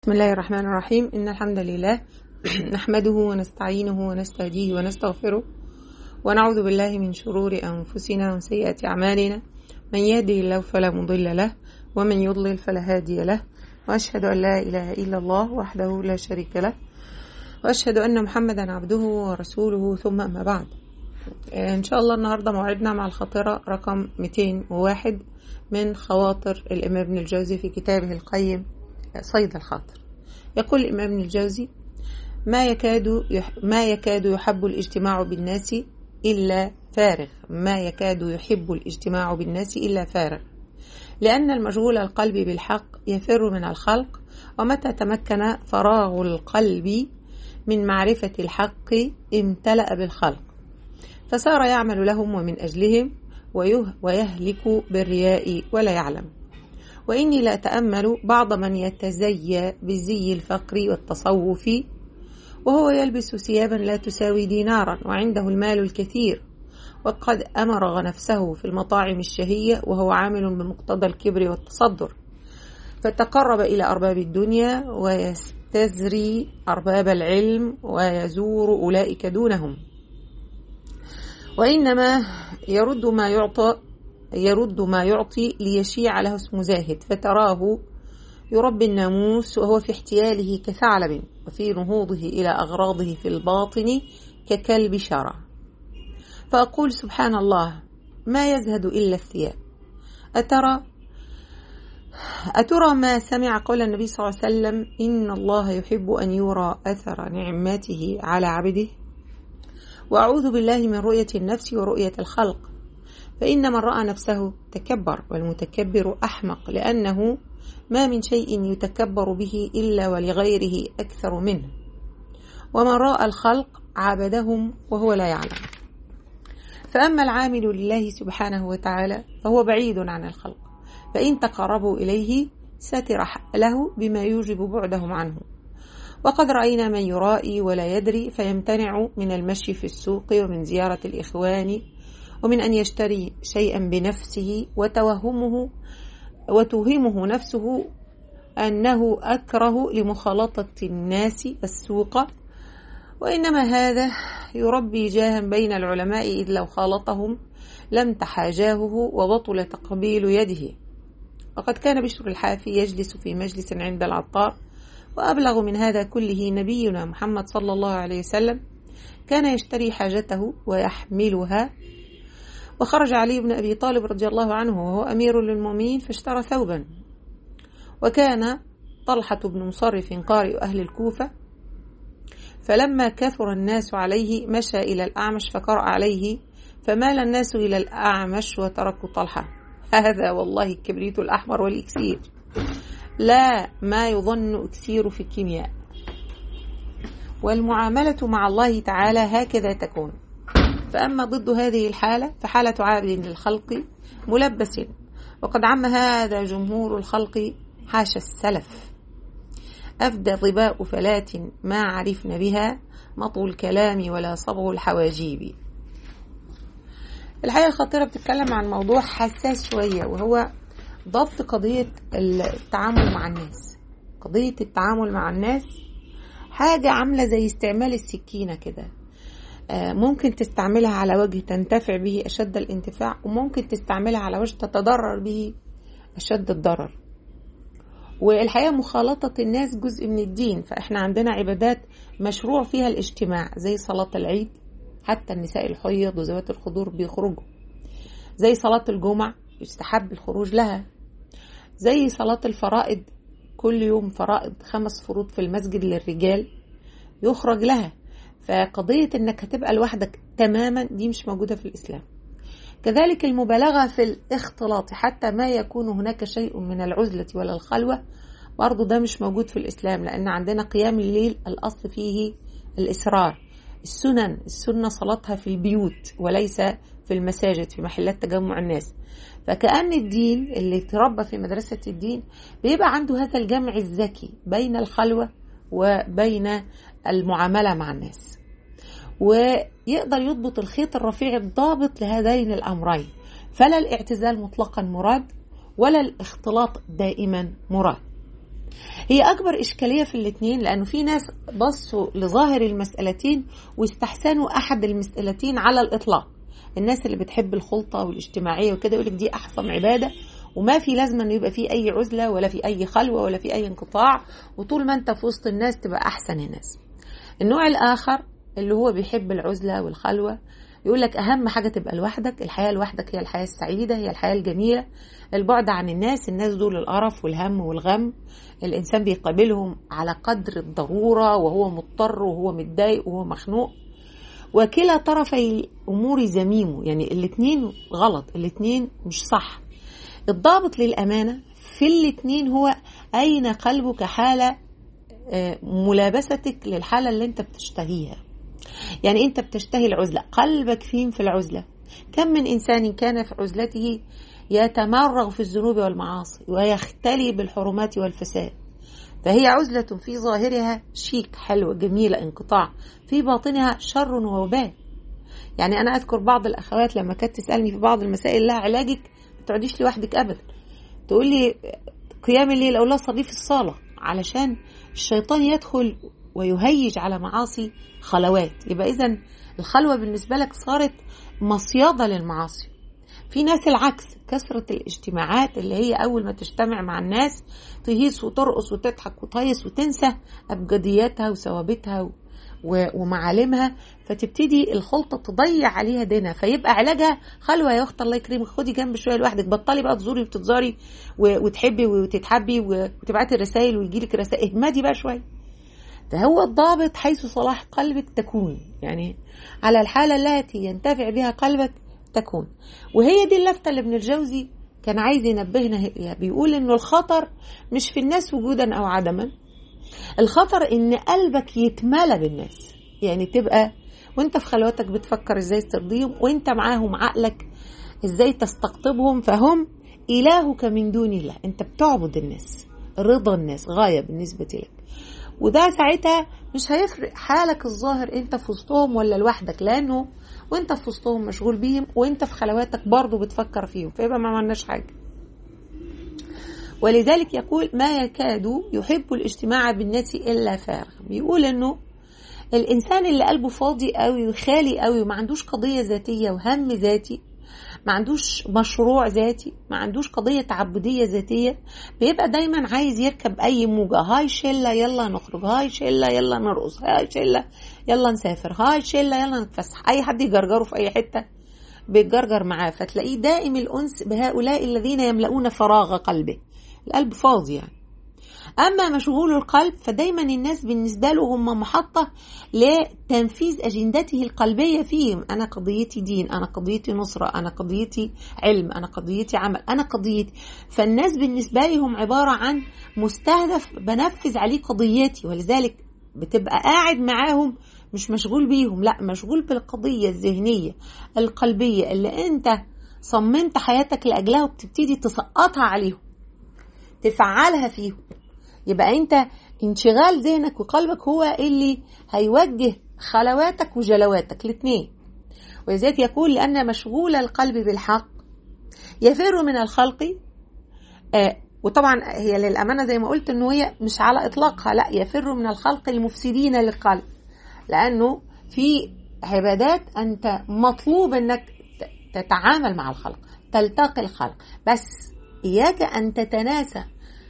بسم الله الرحمن الرحيم إن الحمد لله نحمده ونستعينه ونستهديه ونستغفره ونعوذ بالله من شرور أنفسنا وسيئات أعمالنا من يهده الله فلا مضل له ومن يضلل فلا هادي له وأشهد أن لا إله إلا الله وحده لا شريك له وأشهد أن محمدا عبده ورسوله ثم أما بعد إن شاء الله النهاردة موعدنا مع الخاطرة رقم 201 من خواطر الإمام ابن الجوزي في كتابه القيم صيد الخاطر يقول الإمام ابن الجوزي ما يكاد يح ما يكاد يحب الاجتماع بالناس إلا فارغ ما يكاد يحب الاجتماع بالناس إلا فارغ لأن المشغول القلب بالحق يفر من الخلق ومتى تمكن فراغ القلب من معرفة الحق امتلأ بالخلق فصار يعمل لهم ومن أجلهم ويهلك بالرياء ولا يعلم وإني لا أتأمل بعض من يتزيى بالزي الفقر والتصوف وهو يلبس ثيابا لا تساوي دينارا وعنده المال الكثير وقد أمرغ نفسه في المطاعم الشهية وهو عامل بمقتضى الكبر والتصدر فتقرب إلى أرباب الدنيا ويستزري أرباب العلم ويزور أولئك دونهم وإنما يرد ما يعطى يرد ما يعطي ليشيع له اسم زاهد فتراه يربي الناموس وهو في احتياله كثعلب وفي نهوضه إلى أغراضه في الباطن ككلب شرع فأقول سبحان الله ما يزهد إلا الثياب أترى أترى ما سمع قول النبي صلى الله عليه وسلم إن الله يحب أن يرى أثر نعمته على عبده وأعوذ بالله من رؤية النفس ورؤية الخلق فإن من رأى نفسه تكبر والمتكبر أحمق لأنه ما من شيء يتكبر به إلا ولغيره أكثر منه ومن رأى الخلق عبدهم وهو لا يعلم فأما العامل لله سبحانه وتعالى فهو بعيد عن الخلق فإن تقربوا إليه ستر له بما يوجب بعدهم عنه وقد رأينا من يرائي ولا يدري فيمتنع من المشي في السوق ومن زيارة الإخوان ومن أن يشتري شيئا بنفسه وتوهمه وتوهمه نفسه أنه أكره لمخالطة الناس السوق وإنما هذا يربي جاها بين العلماء إذ لو خالطهم لم تحاجاهه وبطل تقبيل يده وقد كان بشر الحافي يجلس في مجلس عند العطار وأبلغ من هذا كله نبينا محمد صلى الله عليه وسلم كان يشتري حاجته ويحملها وخرج علي بن أبي طالب رضي الله عنه وهو أمير للمؤمنين فاشترى ثوبا وكان طلحة بن مصرف قارئ أهل الكوفة فلما كثر الناس عليه مشى إلى الأعمش فقرأ عليه فمال الناس إلى الأعمش وتركوا طلحة هذا والله الكبريت الأحمر والإكسير لا ما يظن إكسير في الكيمياء والمعاملة مع الله تعالى هكذا تكون فأما ضد هذه الحالة فحالة عابد للخلق ملبس وقد عم هذا جمهور الخلق حاشا السلف أفدى ظباء فلاة ما عرفن بها مطو الكلام ولا صبغ الحواجيب الحقيقة الخطيرة بتتكلم عن موضوع حساس شوية وهو ضبط قضية التعامل مع الناس قضية التعامل مع الناس حاجة عاملة زي استعمال السكينة كده ممكن تستعملها على وجه تنتفع به أشد الانتفاع وممكن تستعملها على وجه تتضرر به أشد الضرر والحقيقة مخالطة الناس جزء من الدين فإحنا عندنا عبادات مشروع فيها الاجتماع زي صلاة العيد حتى النساء الحيض وذوات الخضور بيخرجوا زي صلاة الجمعة يستحب الخروج لها زي صلاة الفرائض كل يوم فرائض خمس فروض في المسجد للرجال يخرج لها فقضية انك هتبقى لوحدك تماما دي مش موجودة في الإسلام كذلك المبالغة في الاختلاط حتى ما يكون هناك شيء من العزلة ولا الخلوة برضو ده مش موجود في الإسلام لأن عندنا قيام الليل الأصل فيه الإسرار السنن السنة صلاتها في البيوت وليس في المساجد في محلات تجمع الناس فكأن الدين اللي تربى في مدرسة الدين بيبقى عنده هذا الجمع الذكي بين الخلوة وبين المعاملة مع الناس ويقدر يضبط الخيط الرفيع الضابط لهذين الأمرين فلا الاعتزال مطلقا مراد ولا الاختلاط دائما مراد هي أكبر إشكالية في الاتنين لأنه في ناس بصوا لظاهر المسألتين واستحسنوا أحد المسألتين على الإطلاق الناس اللي بتحب الخلطة والاجتماعية وكده يقولك دي أحسن عبادة وما في لازمة انه يبقى في اي عزلة ولا في اي خلوة ولا في اي انقطاع وطول ما انت في وسط الناس تبقى احسن الناس النوع الاخر اللي هو بيحب العزلة والخلوة يقول لك اهم حاجة تبقى لوحدك الحياة لوحدك هي الحياة السعيدة هي الحياة الجميلة البعد عن الناس الناس دول القرف والهم والغم الانسان بيقابلهم على قدر الضرورة وهو مضطر وهو متضايق وهو مخنوق وكلا طرفي الامور زميمه يعني الاتنين غلط الاتنين مش صح الضابط للأمانة في الاتنين هو أين قلبك حال ملابستك للحالة اللي انت بتشتهيها يعني انت بتشتهي العزلة قلبك فين في العزلة كم من إنسان كان في عزلته يتمرغ في الذنوب والمعاصي ويختلي بالحرمات والفساد فهي عزلة في ظاهرها شيك حلوة جميلة انقطاع في باطنها شر ووبال يعني أنا أذكر بعض الأخوات لما كانت تسألني في بعض المسائل لها علاجك ما تقعديش لوحدك ابدا تقول لي قيام الليل او لا صلي في الصاله علشان الشيطان يدخل ويهيج على معاصي خلوات يبقى اذا الخلوه بالنسبه لك صارت مصيده للمعاصي في ناس العكس كثرة الاجتماعات اللي هي أول ما تجتمع مع الناس تهيص وترقص وتضحك وتهيص وتنسى أبجدياتها وثوابتها ومعالمها فتبتدي الخلطه تضيع عليها دينها فيبقى علاجها خلوه يا اخت الله يكرمك خدي جنب شويه لوحدك بطلي بقى تزوري وتتزاري وتحبي وتتحبي وتبعتي رسائل ويجيلك رسائل اهمدي بقى شويه فهو الضابط حيث صلاح قلبك تكون يعني على الحاله التي ينتفع بها قلبك تكون وهي دي اللفته اللي ابن الجوزي كان عايز ينبهنا إليها بيقول انه الخطر مش في الناس وجودا او عدما الخطر ان قلبك يتملى بالناس يعني تبقى وانت في خلوتك بتفكر ازاي ترضيهم وانت معاهم عقلك ازاي تستقطبهم فهم الهك من دون الله انت بتعبد الناس رضا الناس غاية بالنسبة لك وده ساعتها مش هيفرق حالك الظاهر انت في وسطهم ولا لوحدك لانه وانت في وسطهم مشغول بيهم وانت في خلواتك برضه بتفكر فيهم فيبقى ما عملناش حاجه ولذلك يقول ما يكاد يحب الاجتماع بالناس الا فارغ بيقول انه الانسان اللي قلبه فاضي قوي وخالي قوي وما عندوش قضيه ذاتيه وهم ذاتي ما عندوش مشروع ذاتي ما عندوش قضية تعبدية ذاتية بيبقى دايما عايز يركب أي موجة هاي شلة يلا نخرج هاي شلة يلا نرقص هاي شلة يلا نسافر هاي شلة يلا نتفسح أي حد يجرجره في أي حتة بيتجرجر معاه فتلاقيه دائم الأنس بهؤلاء الذين يملؤون فراغ قلبه القلب فاضي يعني أما مشغول القلب فدايما الناس بالنسبة له هم محطة لتنفيذ أجندته القلبية فيهم أنا قضيتي دين أنا قضيتي نصرة أنا قضيتي علم أنا قضيتي عمل أنا قضيتي فالناس بالنسبة لي هم عبارة عن مستهدف بنفذ عليه قضيتي ولذلك بتبقى قاعد معاهم مش مشغول بيهم لا مشغول بالقضية الذهنية القلبية اللي انت صممت حياتك لأجلها وبتبتدي تسقطها عليهم تفعلها فيهم يبقى انت انشغال ذهنك وقلبك هو اللي هيوجه خلواتك وجلواتك الاثنين ولذلك يقول لأن مشغول القلب بالحق يفر من الخلق آه وطبعا هي للأمانة زي ما قلت أنه هي مش على إطلاقها لا يفر من الخلق المفسدين للقلب لأنه في عبادات أنت مطلوب أنك تتعامل مع الخلق تلتقي الخلق بس إياك أن تتناسى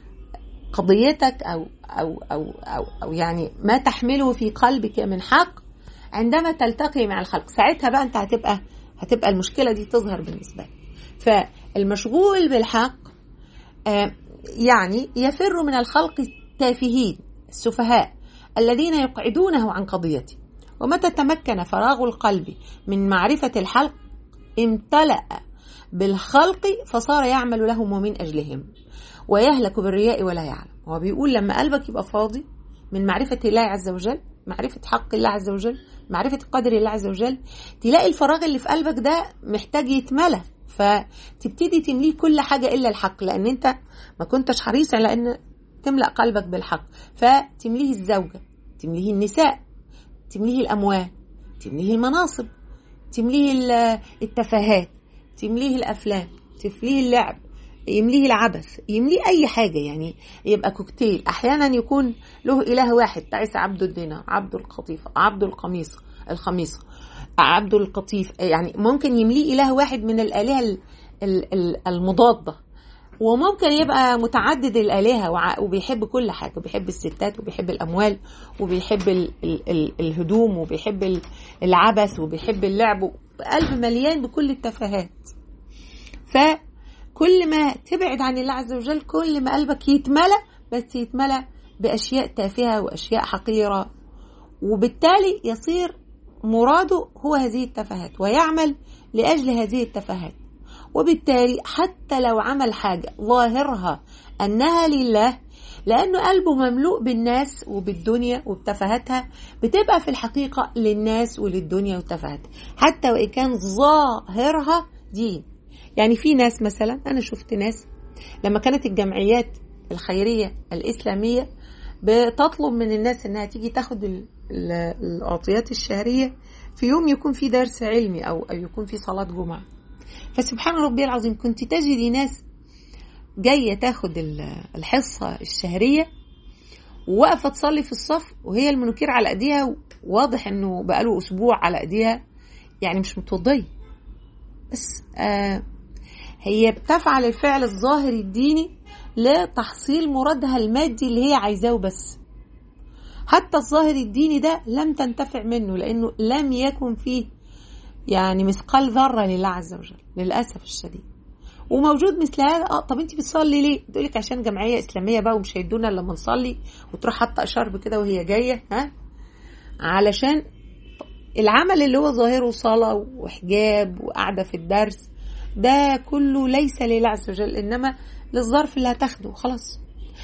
قضيتك أو أو أو أو, أو يعني ما تحمله في قلبك من حق عندما تلتقي مع الخلق ساعتها بقى أنت هتبقى هتبقى المشكلة دي تظهر بالنسبة لك فالمشغول بالحق آه يعني يفر من الخلق التافهين السفهاء الذين يقعدونه عن قضيته ومتى تمكن فراغ القلب من معرفة الحلق امتلأ بالخلق فصار يعمل لهم ومن أجلهم ويهلك بالرياء ولا يعلم هو بيقول لما قلبك يبقى فاضي من معرفة الله عز وجل معرفة حق الله عز وجل معرفة قدر الله عز وجل تلاقي الفراغ اللي في قلبك ده محتاج يتملى فتبتدي تمليه كل حاجة إلا الحق لأن أنت ما كنتش حريص على أن تملأ قلبك بالحق فتمليه الزوجة تمليه النساء تمليه الأموال تمليه المناصب تمليه التفاهات تمليه الأفلام تمليه اللعب يمليه العبث يمليه اي حاجه يعني يبقى كوكتيل احيانا يكون له اله واحد تعيس عبد الدينار عبد القطيفه عبد القميص الخميصه عبد القطيف يعني ممكن يمليه اله واحد من الالهه ال- ال- ال- المضاده وممكن يبقى متعدد الآلهة وع- وبيحب كل حاجة بيحب الستات وبيحب الأموال وبيحب ال ال ال الهدوم وبيحب ال- العبث وبيحب اللعب قلب مليان بكل التفاهات فكل ما تبعد عن الله عز وجل كل ما قلبك يتملى بس يتملى بأشياء تافهة وأشياء حقيرة وبالتالي يصير مراده هو هذه التفاهات ويعمل لأجل هذه التفاهات وبالتالي حتى لو عمل حاجة ظاهرها أنها لله لأنه قلبه مملوء بالناس وبالدنيا وبتفاهاتها بتبقى في الحقيقة للناس وللدنيا وتفاهاتها حتى وإن كان ظاهرها دين يعني في ناس مثلا أنا شفت ناس لما كانت الجمعيات الخيرية الإسلامية بتطلب من الناس إنها تيجي تاخد ال- ال- العطيات الشهرية في يوم يكون في درس علمي أو أو يكون في صلاة جمعة فسبحان ربي العظيم كنت تجدي ناس جاية تاخد ال- الحصة الشهرية وواقفة تصلي في الصف وهي المنوكير على ايديها واضح انه بقاله اسبوع على ايديها يعني مش متوضية بس آه هي بتفعل الفعل الظاهري الديني لتحصيل مرادها المادي اللي هي عايزاه بس حتى الظاهر الديني ده لم تنتفع منه لانه لم يكن فيه يعني مثقال ذره لله عز وجل للاسف الشديد وموجود مثل هذا اه طب انت بتصلي ليه؟ تقول لك عشان جمعيه اسلاميه بقى ومش هيدونا الا لما نصلي وتروح حاطه شرب كده وهي جايه ها علشان العمل اللي هو ظاهره صلاه وحجاب وقاعده في الدرس ده كله ليس لله عز وجل انما للظرف اللي هتاخده خلاص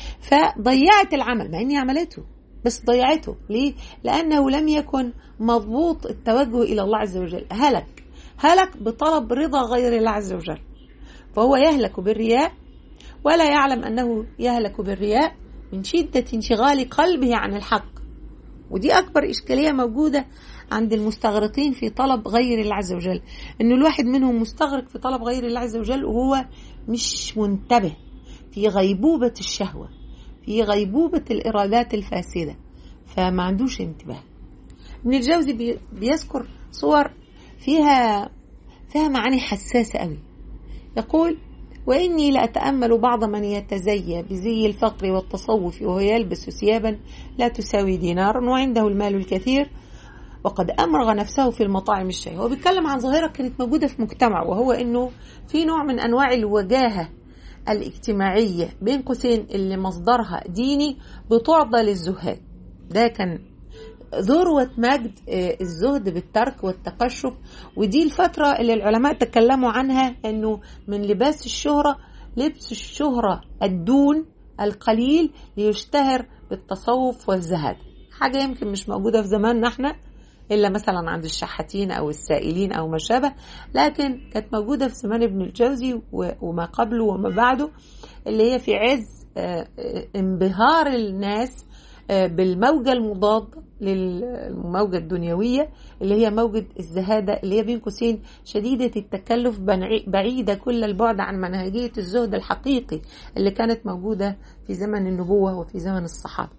فضيعت العمل مع اني عملته بس ضيعته ليه؟ لأنه لم يكن مضبوط التوجه إلى الله عز وجل هلك هلك بطلب رضا غير الله عز وجل فهو يهلك بالرياء ولا يعلم أنه يهلك بالرياء من شدة انشغال قلبه عن الحق ودي أكبر إشكالية موجودة عند المستغرقين في طلب غير الله عز وجل إنه الواحد منهم مستغرق في طلب غير الله عز وجل وهو مش منتبه في غيبوبة الشهوة في غيبوبة الإرادات الفاسدة فما عندوش انتباه ابن الجوزي بي- بيذكر صور فيها فيها معاني حساسة قوي يقول وإني لأتأمل بعض من يتزيى بزي الفقر والتصوف وهو يلبس ثيابا لا تساوي دينارا وعنده المال الكثير وقد أمرغ نفسه في المطاعم الشهية هو بيتكلم عن ظاهرة كانت موجودة في مجتمع وهو أنه في نوع من أنواع الوجاهة الاجتماعية بين قوسين اللي مصدرها ديني بتعضى للزهاد ده كان ذروة مجد آه، الزهد بالترك والتقشف ودي الفترة اللي العلماء تكلموا عنها انه من لباس الشهرة لبس الشهرة الدون القليل ليشتهر بالتصوف والزهد حاجة يمكن مش موجودة في زماننا احنا إلا مثلا عند الشحاتين أو السائلين أو ما شابه لكن كانت موجودة في زمان ابن الجوزي و- وما قبله وما بعده اللي هي في عز آه، آه، انبهار الناس آه، بالموجة المضادة للموجة الدنيوية اللي هي موجة الزهادة اللي هي بين قوسين شديدة التكلف بنعي- بعيدة كل البعد عن منهجية الزهد الحقيقي اللي كانت موجودة في زمن النبوة وفي زمن الصحابة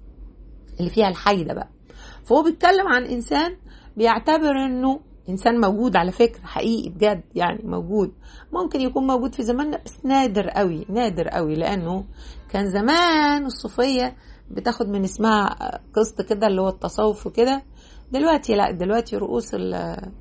اللي فيها الحيدة بقى فهو بيتكلم عن إنسان بيعتبر إنه إنسان موجود على فكرة حقيقي بجد يعني موجود ممكن يكون موجود في زماننا بس نادر قوي نادر قوي لأنه كان زمان الصوفية بتاخد من اسمها قسط كده اللي هو التصوف وكده دلوقتي لا دلوقتي رؤوس ال-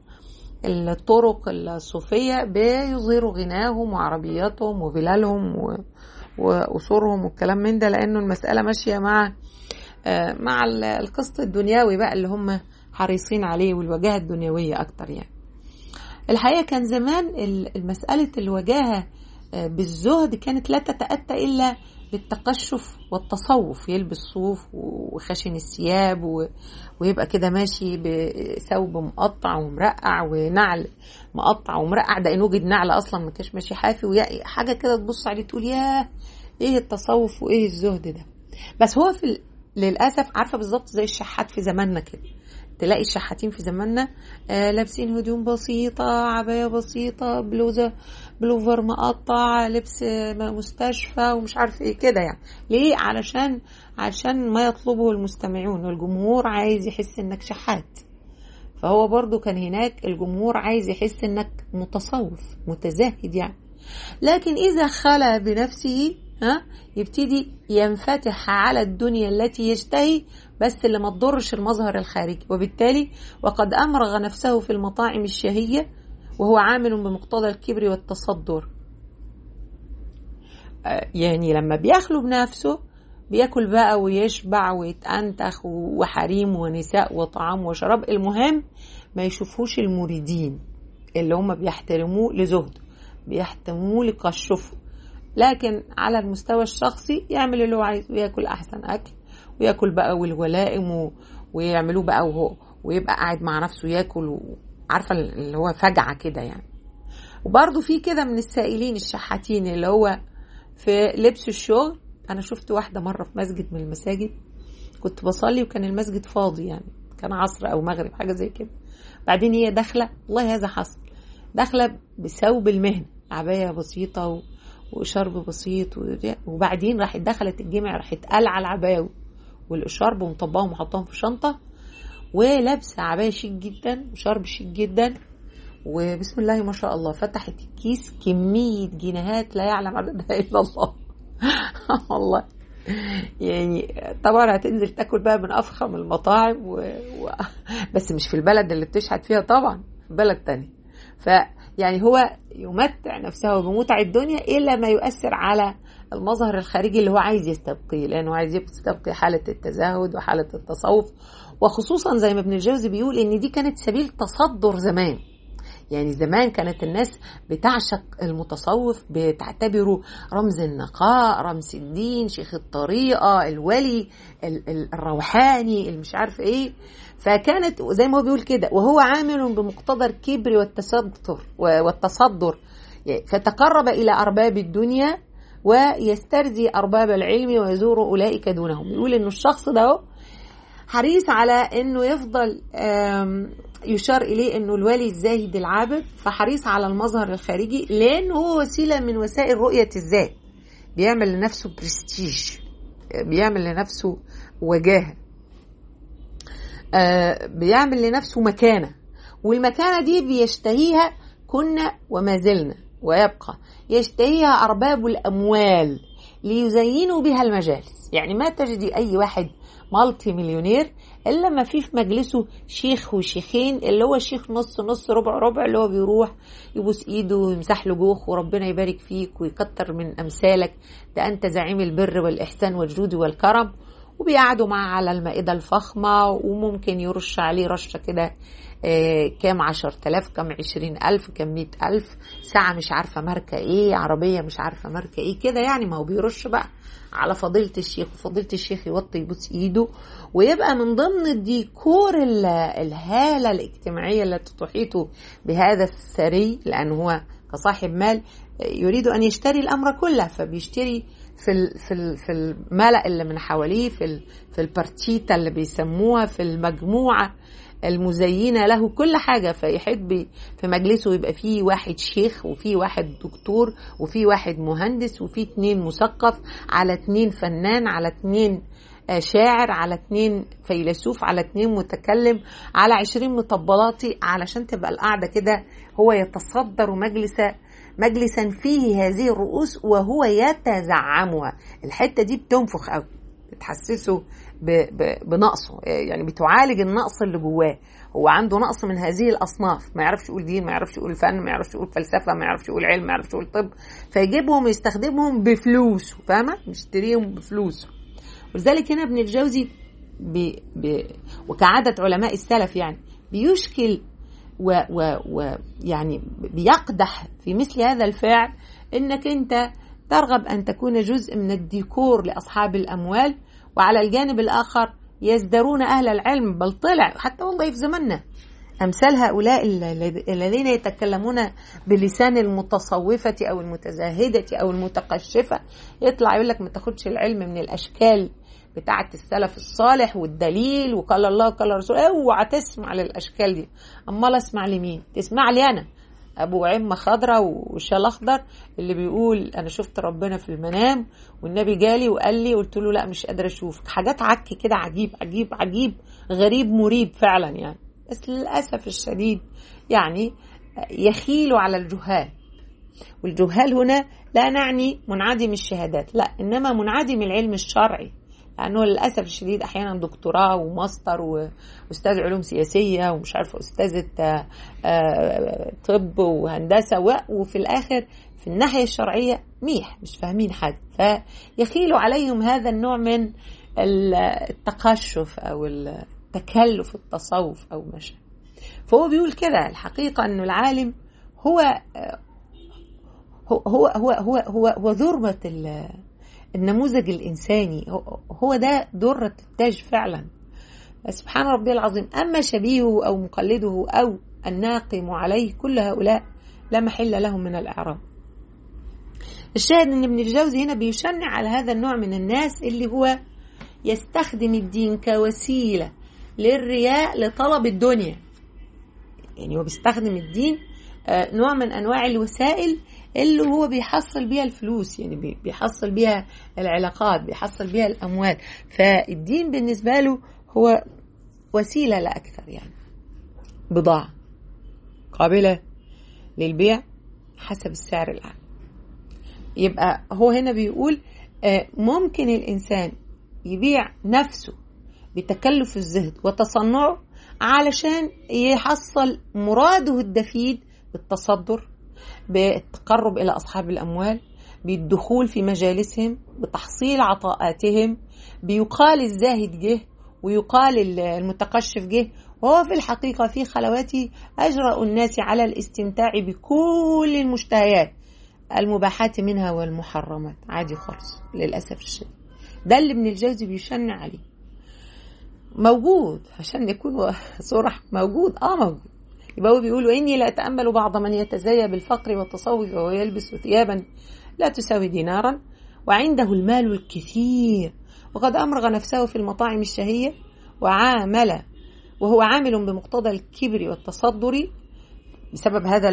الطرق الصوفية بيظهروا غناهم وعربياتهم وفلالهم و- وقصورهم والكلام من ده لأنه المسألة ماشية مع آه، مع ال- القسط الدنيوي بقى اللي هم حريصين عليه والوجاهة الدنيوية أكتر يعني الحقيقة كان زمان ال- المسألة الوجاهة آه، بالزهد كانت لا تتأتى إلا بالتقشف والتصوف يلبس صوف وخشن الثياب و- ويبقى كده ماشي بثوب مقطع ومرقع ونعل مقطع ومرقع ده إن وجد نعل أصلا ما كانش ماشي حافي ويا- حاجة كده تبص عليه تقول ياه إيه التصوف وإيه الزهد ده بس هو في ال- للاسف عارفه بالظبط زي الشحات في زماننا كده تلاقي الشحاتين في زماننا آه لابسين هدوم بسيطة عباية بسيطة بلوزة بلوفر مقطع لبس مستشفى ومش عارف ايه كده يعني ليه علشان علشان ما يطلبه المستمعون والجمهور عايز يحس انك شحات فهو برضو كان هناك الجمهور عايز يحس انك متصوف متزاهد يعني لكن اذا خلى بنفسه ها يبتدي ينفتح على الدنيا التي يشتهي بس اللي ما تضرش المظهر الخارجي وبالتالي وقد امرغ نفسه في المطاعم الشهيه وهو عامل بمقتضى الكبر والتصدر يعني لما بيخلو بنفسه بياكل بقى ويشبع ويتأنتخ وحريم ونساء وطعام وشراب المهم ما يشوفوش المريدين اللي هم بيحترموه لزهده بيحترموه لقشفه لكن على المستوى الشخصي يعمل اللي هو عايزه وياكل احسن اكل وياكل بقى والولائم و... ويعملوه بقى وهو ويبقى قاعد مع نفسه ياكل و... عارفه اللي هو فجعه كده يعني وبرضه في كده من السائلين الشحاتين اللي هو في لبس الشغل انا شفت واحده مره في مسجد من المساجد كنت بصلي وكان المسجد فاضي يعني كان عصر او مغرب حاجه زي كده بعدين هي داخله والله هذا حصل داخله بثوب المهنه عبايه بسيطه و... وشرب بسيط وبعدين راحت دخلت الجامع راحت قلع العباية والشرب ومطبقهم وحطهم في شنطة ولابسة عباية شيك جدا وشرب شيك جدا وبسم الله ما شاء الله فتحت الكيس كمية جنيهات لا يعلم عددها إلا الله والله يعني طبعا هتنزل تاكل بقى من افخم المطاعم و... و... بس مش في البلد اللي بتشحت فيها طبعا في بلد تاني ف يعني هو يمتع نفسه بمتع الدنيا إلا ما يؤثر على المظهر الخارجي اللي هو عايز يستبقيه لأنه عايز يستبقي حالة التزاهد وحالة التصوف وخصوصا زي ما ابن الجوزي بيقول إن دي كانت سبيل تصدر زمان يعني زمان كانت الناس بتعشق المتصوف بتعتبره رمز النقاء رمز الدين شيخ الطريقة الولي الروحاني المش عارف ايه فكانت زي ما هو بيقول كده وهو عامل بمقتضى الكبر والتصدر والتصدر فتقرب إلى أرباب الدنيا ويسترزي أرباب العلم ويزور أولئك دونهم يقول إنه الشخص ده حريص على إنه يفضل يشار إليه إنه الولي الزاهد العابد فحريص على المظهر الخارجي لأنه هو وسيلة من وسائل رؤية الذات بيعمل لنفسه برستيج بيعمل لنفسه وجاهه بيعمل لنفسه مكانة والمكانة دي بيشتهيها كنا وما زلنا ويبقى يشتهيها أرباب الأموال ليزينوا بها المجالس يعني ما تجدي أي واحد مالتي مليونير الا ما في في مجلسه شيخ وشيخين اللي هو شيخ نص نص ربع ربع اللي هو بيروح يبوس ايده ويمسح له جوخ وربنا يبارك فيك ويكتر من امثالك ده انت زعيم البر والاحسان والجود والكرم وبيقعدوا معاه على المائدة الفخمة وممكن يرش عليه رشة كده آه كام عشر تلاف كام عشرين ألف كام مئة ألف ساعة مش عارفة ماركة إيه عربية مش عارفة ماركة إيه كده يعني ما هو بيرش بقى على فضيلة الشيخ وفضيلة الشيخ يوطي يبوس إيده ويبقى من ضمن الديكور الهالة الاجتماعية التي تحيط بهذا الثري لأنه هو كصاحب مال يريد أن يشتري الأمر كله فبيشتري في ال في ال في الملأ اللي من حواليه في ال في البارتيتا اللي بيسموها في المجموعة المزينة له كل حاجة فيحب في مجلسه يبقى فيه واحد شيخ وفيه واحد دكتور وفيه واحد مهندس وفيه اتنين مثقف على اتنين فنان على اتنين شاعر على اتنين فيلسوف على اتنين متكلم على عشرين مطبلاتي علشان تبقى القعدة كده هو يتصدر مجلس مجلسا فيه هذه الرؤوس وهو يتزعمها الحتة دي بتنفخ قوي بتحسسه بنقصه يعني بتعالج النقص اللي جواه هو عنده نقص من هذه الاصناف ما يعرفش يقول دين ما يعرفش يقول فن ما يعرفش يقول فلسفه ما يعرفش يقول علم ما يعرفش يقول طب فيجيبهم ويستخدمهم بفلوس فاهمه يشتريهم بفلوس ولذلك هنا ابن الجوزي ب... ب... وكعادة علماء السلف يعني بيشكل ويعني و... بيقدح في مثل هذا الفعل انك انت ترغب ان تكون جزء من الديكور لاصحاب الاموال وعلى الجانب الاخر يزدرون اهل العلم بل طلع حتى والله في زماننا امثال هؤلاء الذين يتكلمون بلسان المتصوفه او المتزاهده او المتقشفه يطلع يقول لك ما تاخدش العلم من الاشكال بتاعة السلف الصالح والدليل وقال الله وقال الرسول اوعى تسمع للاشكال دي امال اسمع لمين تسمع لي انا ابو عمه خضراء وشال اخضر اللي بيقول انا شفت ربنا في المنام والنبي جالي وقال لي قلت له لا مش قادره اشوفك حاجات عك كده عجيب عجيب عجيب غريب مريب فعلا يعني بس للاسف الشديد يعني يخيل على الجهال والجهال هنا لا نعني منعدم الشهادات لا انما منعدم العلم الشرعي لانه للاسف الشديد احيانا دكتوراه وماستر واستاذ علوم سياسيه ومش عارفه استاذه طب وهندسه وفي الاخر في الناحيه الشرعيه ميح مش فاهمين حاجه فيخيل عليهم هذا النوع من التقشف او التكلف التصوف او ما شابه فهو بيقول كده الحقيقه انه العالم هو هو هو هو هو هو, هو ذروه النموذج الإنساني هو ده درة التاج فعلا سبحان ربي العظيم أما شبيهه أو مقلده أو الناقم عليه كل هؤلاء لا محل لهم من الإعراب الشاهد أن ابن الجوزي هنا بيشنع على هذا النوع من الناس اللي هو يستخدم الدين كوسيلة للرياء لطلب الدنيا يعني هو بيستخدم الدين نوع من أنواع الوسائل اللي هو بيحصل بيها الفلوس يعني بيحصل بيها العلاقات بيحصل بيها الأموال فالدين بالنسبة له هو وسيلة لا أكثر يعني بضاعة قابلة للبيع حسب السعر الأعلى يبقى هو هنا بيقول ممكن الإنسان يبيع نفسه بتكلف الزهد وتصنعه علشان يحصل مراده الدفيد بالتصدر بالتقرب إلى أصحاب الأموال بالدخول في مجالسهم بتحصيل عطاءاتهم بيقال الزاهد جه ويقال المتقشف جه وهو في الحقيقة في خلواته أجرأ الناس على الاستمتاع بكل المشتهيات المباحات منها والمحرمات عادي خالص للأسف الشديد ده اللي ابن الجوزي بيشنع عليه موجود عشان نكون صرح موجود اه موجود يبقى هو بيقول وإني لا أتأمل بعض من يتزايا بالفقر والتصوف وهو يلبس ثيابا لا تساوي دينارا وعنده المال الكثير وقد أمرغ نفسه في المطاعم الشهية وعامل وهو عامل بمقتضى الكبر والتصدر بسبب هذا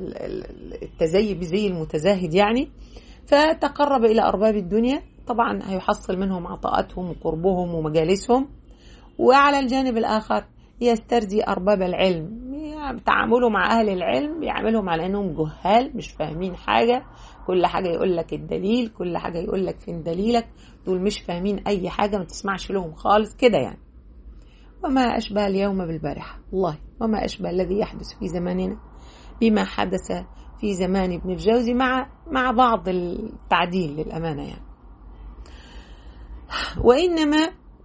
التزي بزي المتزاهد يعني فتقرب إلى أرباب الدنيا طبعا هيحصل منهم عطاءاتهم وقربهم ومجالسهم وعلى الجانب الآخر يسترضي أرباب العلم يعني تعامله مع أهل العلم بيعاملهم على أنهم جهال مش فاهمين حاجة كل حاجة يقول لك الدليل كل حاجة يقول لك فين دليلك دول مش فاهمين أي حاجة ما تسمعش لهم خالص كده يعني وما أشبه اليوم بالبارحة والله وما أشبه الذي يحدث في زماننا بما حدث في زمان ابن الجوزي مع مع بعض التعديل للأمانة يعني وإنما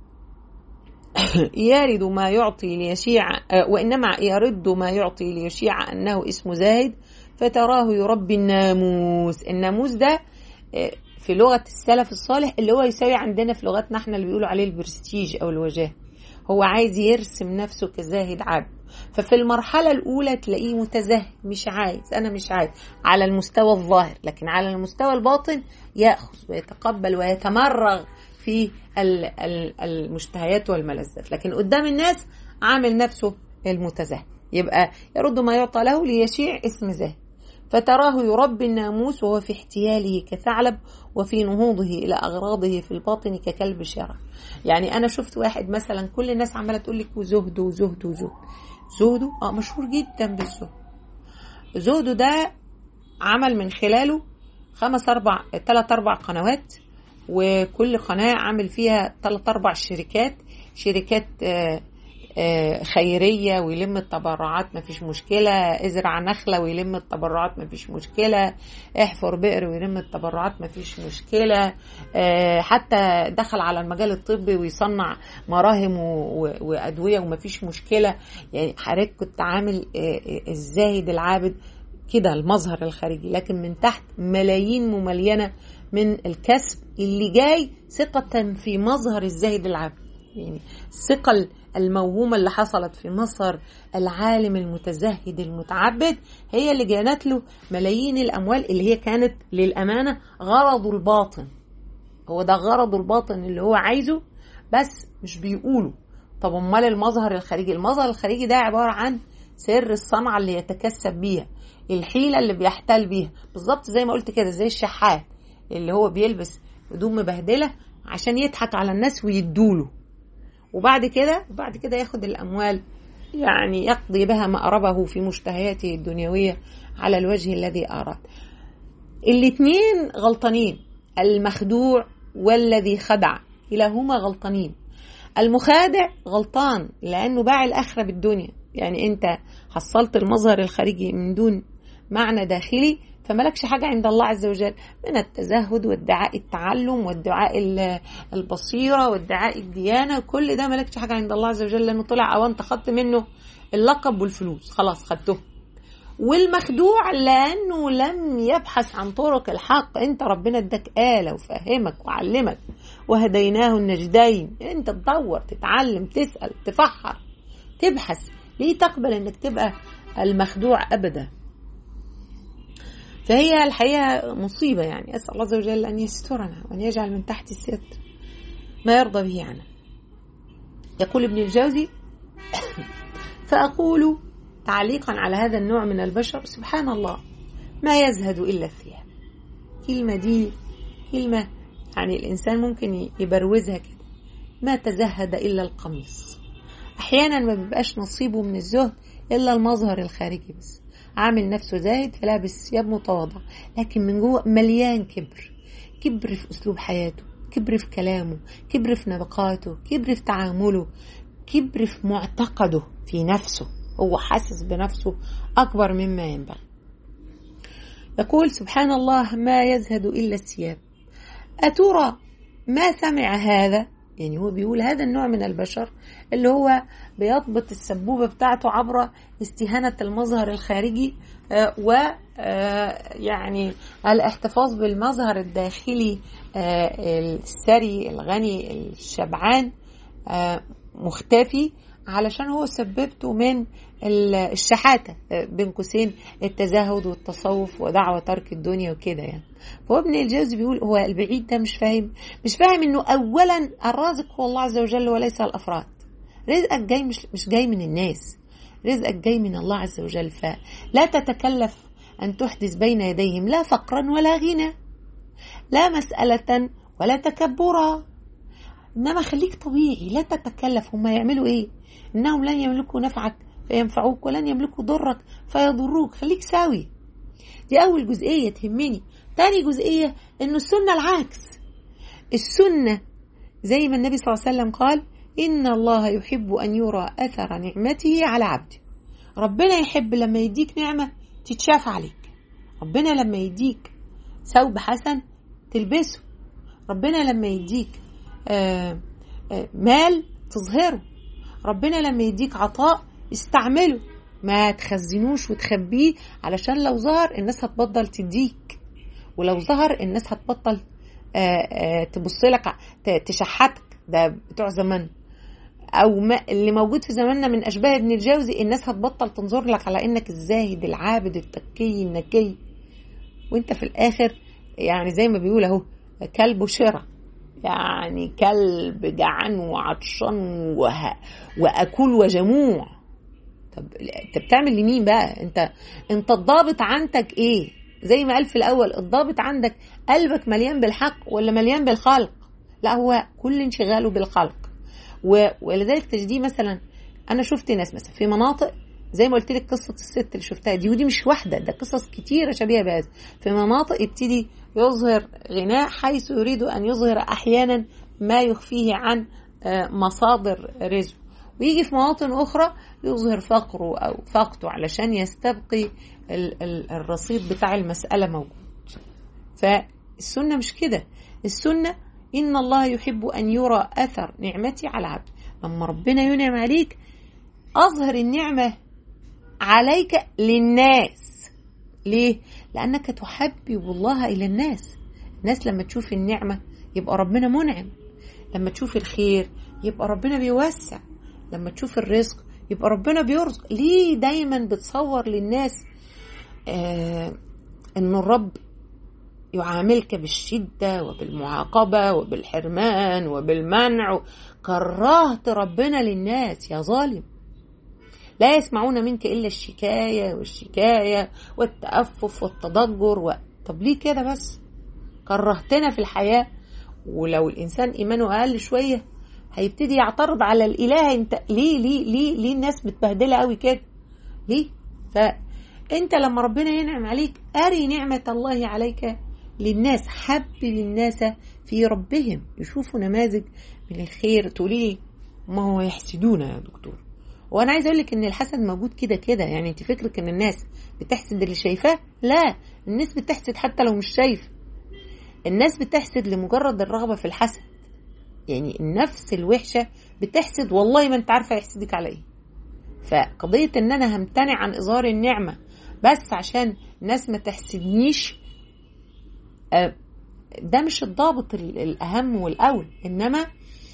يرد ما يعطي ليشيع وإنما يرد ما يعطي ليشيع أنه اسم زاهد فتراه يربي الناموس الناموس ده في لغة السلف الصالح اللي هو يساوي عندنا في لغتنا احنا اللي بيقولوا عليه البرستيج أو الوجاه هو عايز يرسم نفسه كزاهد عبد ففي المرحلة الأولى تلاقيه متزاهد مش عايز أنا مش عايز على المستوى الظاهر لكن على المستوى الباطن يأخذ ويتقبل ويتمرغ في المشتهيات والملذات لكن قدام الناس عامل نفسه المتزاهد يبقى يرد ما يعطى له ليشيع اسم زاهد فتراه يربي الناموس وهو في احتياله كثعلب وفي نهوضه إلى أغراضه في الباطن ككلب شرع يعني أنا شفت واحد مثلا كل الناس عمالة تقول لك وزهد وزهد وزهد زهده اه مشهور جدا بالزهد زهده ده عمل من خلاله خمس أربع ثلاث أربع قنوات وكل قناة عامل فيها ثلاث أربع شركات شركات آه خيرية ويلم التبرعات مفيش مشكلة ازرع نخلة ويلم التبرعات مفيش مشكلة احفر بئر ويلم التبرعات مفيش مشكلة حتى دخل على المجال الطبي ويصنع مراهم وأدوية ومفيش مشكلة يعني حضرتك كنت عامل الزاهد العابد كده المظهر الخارجي لكن من تحت ملايين مملينة من الكسب اللي جاي ثقة في مظهر الزاهد العابد يعني الثقة الموهومة اللي حصلت في مصر العالم المتزهد المتعبد هي اللي جانت له ملايين الأموال اللي هي كانت للأمانة غرضه الباطن هو ده غرضه الباطن اللي هو عايزه بس مش بيقولوا طب امال المظهر الخارجي المظهر الخارجي ده عباره عن سر الصنعه اللي يتكسب بيها الحيله اللي بيحتال بيها بالظبط زي ما قلت كده زي الشحات اللي هو بيلبس هدوم مبهدله عشان يضحك على الناس ويدوله وبعد كده وبعد كده ياخد الاموال يعني يقضي بها مأربه في مشتهياته الدنيويه على الوجه الذي اراد الاتنين غلطانين المخدوع والذي خدع كلاهما غلطانين المخادع غلطان لانه باع الاخره بالدنيا يعني انت حصلت المظهر الخارجي من دون معنى داخلي فملكش حاجة عند الله عز وجل من التزهد وادعاء التعلم وادعاء البصيرة وادعاء الديانة كل ده ملكش حاجة عند الله عز وجل لأنه طلع أو أنت خدت منه اللقب والفلوس خلاص خدته والمخدوع لأنه لم يبحث عن طرق الحق أنت ربنا اداك آلة وفهمك وعلمك وهديناه النجدين أنت تدور تتعلم تسأل تفحر تبحث ليه تقبل أنك تبقى المخدوع أبدا فهي الحقيقة مصيبة يعني أسأل الله عز وجل أن يسترنا وأن يجعل من تحت الستر ما يرضى به عنا يقول ابن الجوزي فأقول تعليقا على هذا النوع من البشر سبحان الله ما يزهد إلا الثياب كلمة دي كلمة يعني الإنسان ممكن يبروزها كده ما تزهد إلا القميص أحيانا ما بيبقاش نصيبه من الزهد إلا المظهر الخارجي بس عامل نفسه زاهد فلابس ثياب متواضعة لكن من جوه مليان كبر كبر في أسلوب حياته كبر في كلامه كبر في نبقاته كبر في تعامله كبر في معتقده في نفسه هو حاسس بنفسه أكبر مما ينبغي يقول سبحان الله ما يزهد إلا الثياب أترى ما سمع هذا يعني هو بيقول هذا النوع من البشر اللي هو بيضبط السبوبة بتاعته عبر استهانة المظهر الخارجي و يعني الاحتفاظ بالمظهر الداخلي الثري الغني الشبعان مختفي علشان هو سببته من الشحاتة بين قوسين التزهد والتصوف ودعوة ترك الدنيا وكده يعني فهو ابن الجوزي بيقول هو البعيد ده مش فاهم مش فاهم انه اولا الرازق هو الله عز وجل وليس الافراد رزقك جاي مش مش جاي من الناس رزقك جاي من الله عز وجل فلا تتكلف ان تحدث بين يديهم لا فقرا ولا غنى لا مسألة ولا تكبرا انما خليك طبيعي لا تتكلف هم يعملوا ايه انهم لن يملكوا نفعك فينفعوك ولن يملكوا ضرك فيضروك خليك ساوي دي اول جزئيه تهمني تاني جزئيه انه السنه العكس السنه زي ما النبي صلى الله عليه وسلم قال ان الله يحب ان يرى اثر نعمته على عبده ربنا يحب لما يديك نعمه تتشاف عليك ربنا لما يديك ثوب حسن تلبسه ربنا لما يديك آآ آآ مال تظهره ربنا لما يديك عطاء استعمله ما تخزنوش وتخبيه علشان لو ظهر الناس هتبطل تديك ولو ظهر الناس هتبطل تبص لك تشحتك ده بتوع زمان او ما اللي موجود في زماننا من اشباه ابن الجوزي الناس هتبطل تنظر لك على انك الزاهد العابد التقي النكي وانت في الاخر يعني زي ما بيقول اهو كلب شرع يعني كلب جعان وعطشان وه... واكل وجموع طب انت بتعمل لمين بقى انت انت الضابط عندك ايه زي ما قال في الاول الضابط عندك قلبك مليان بالحق ولا مليان بالخلق لا هو كل انشغاله بالخلق و... ولذلك تجديه مثلا انا شفت ناس مثلا في مناطق زي ما قلت لك قصه الست اللي شفتها دي ودي مش واحده ده قصص كتيره شبيهه بهذا في مناطق يبتدي يظهر غناء حيث يريد ان يظهر احيانا ما يخفيه عن مصادر رزقه ويجي في مواطن اخرى يظهر فقره او فاقته علشان يستبقي الرصيد بتاع المساله موجود فالسنه مش كده السنه ان الله يحب ان يرى اثر نعمتي على عبد لما ربنا ينعم عليك اظهر النعمه عليك للناس ليه لانك تحبب الله الى الناس الناس لما تشوف النعمه يبقى ربنا منعم لما تشوف الخير يبقى ربنا بيوسع لما تشوف الرزق يبقى ربنا بيرزق ليه دايما بتصور للناس آه انه الرب يعاملك بالشدة وبالمعاقبة وبالحرمان وبالمنع كرهت ربنا للناس يا ظالم لا يسمعون منك إلا الشكاية والشكاية والتأفف والتضجر و... طب ليه كده بس كرهتنا في الحياة ولو الإنسان إيمانه أقل شوية هيبتدي يعترض على الإله أنت ليه ليه ليه ليه الناس متبهدلة قوي كده ليه فأنت لما ربنا ينعم عليك أري نعمة الله عليك للناس حب للناس في ربهم يشوفوا نماذج من الخير تقولي لي ما هو يحسدونا يا دكتور وانا عايز اقول لك ان الحسد موجود كده كده يعني انت فكرك ان الناس بتحسد اللي شايفاه لا الناس بتحسد حتى لو مش شايف الناس بتحسد لمجرد الرغبه في الحسد يعني النفس الوحشه بتحسد والله ما انت عارفه يحسدك على ايه فقضيه ان انا همتنع عن اظهار النعمه بس عشان الناس ما تحسدنيش ده مش الضابط الاهم والاول انما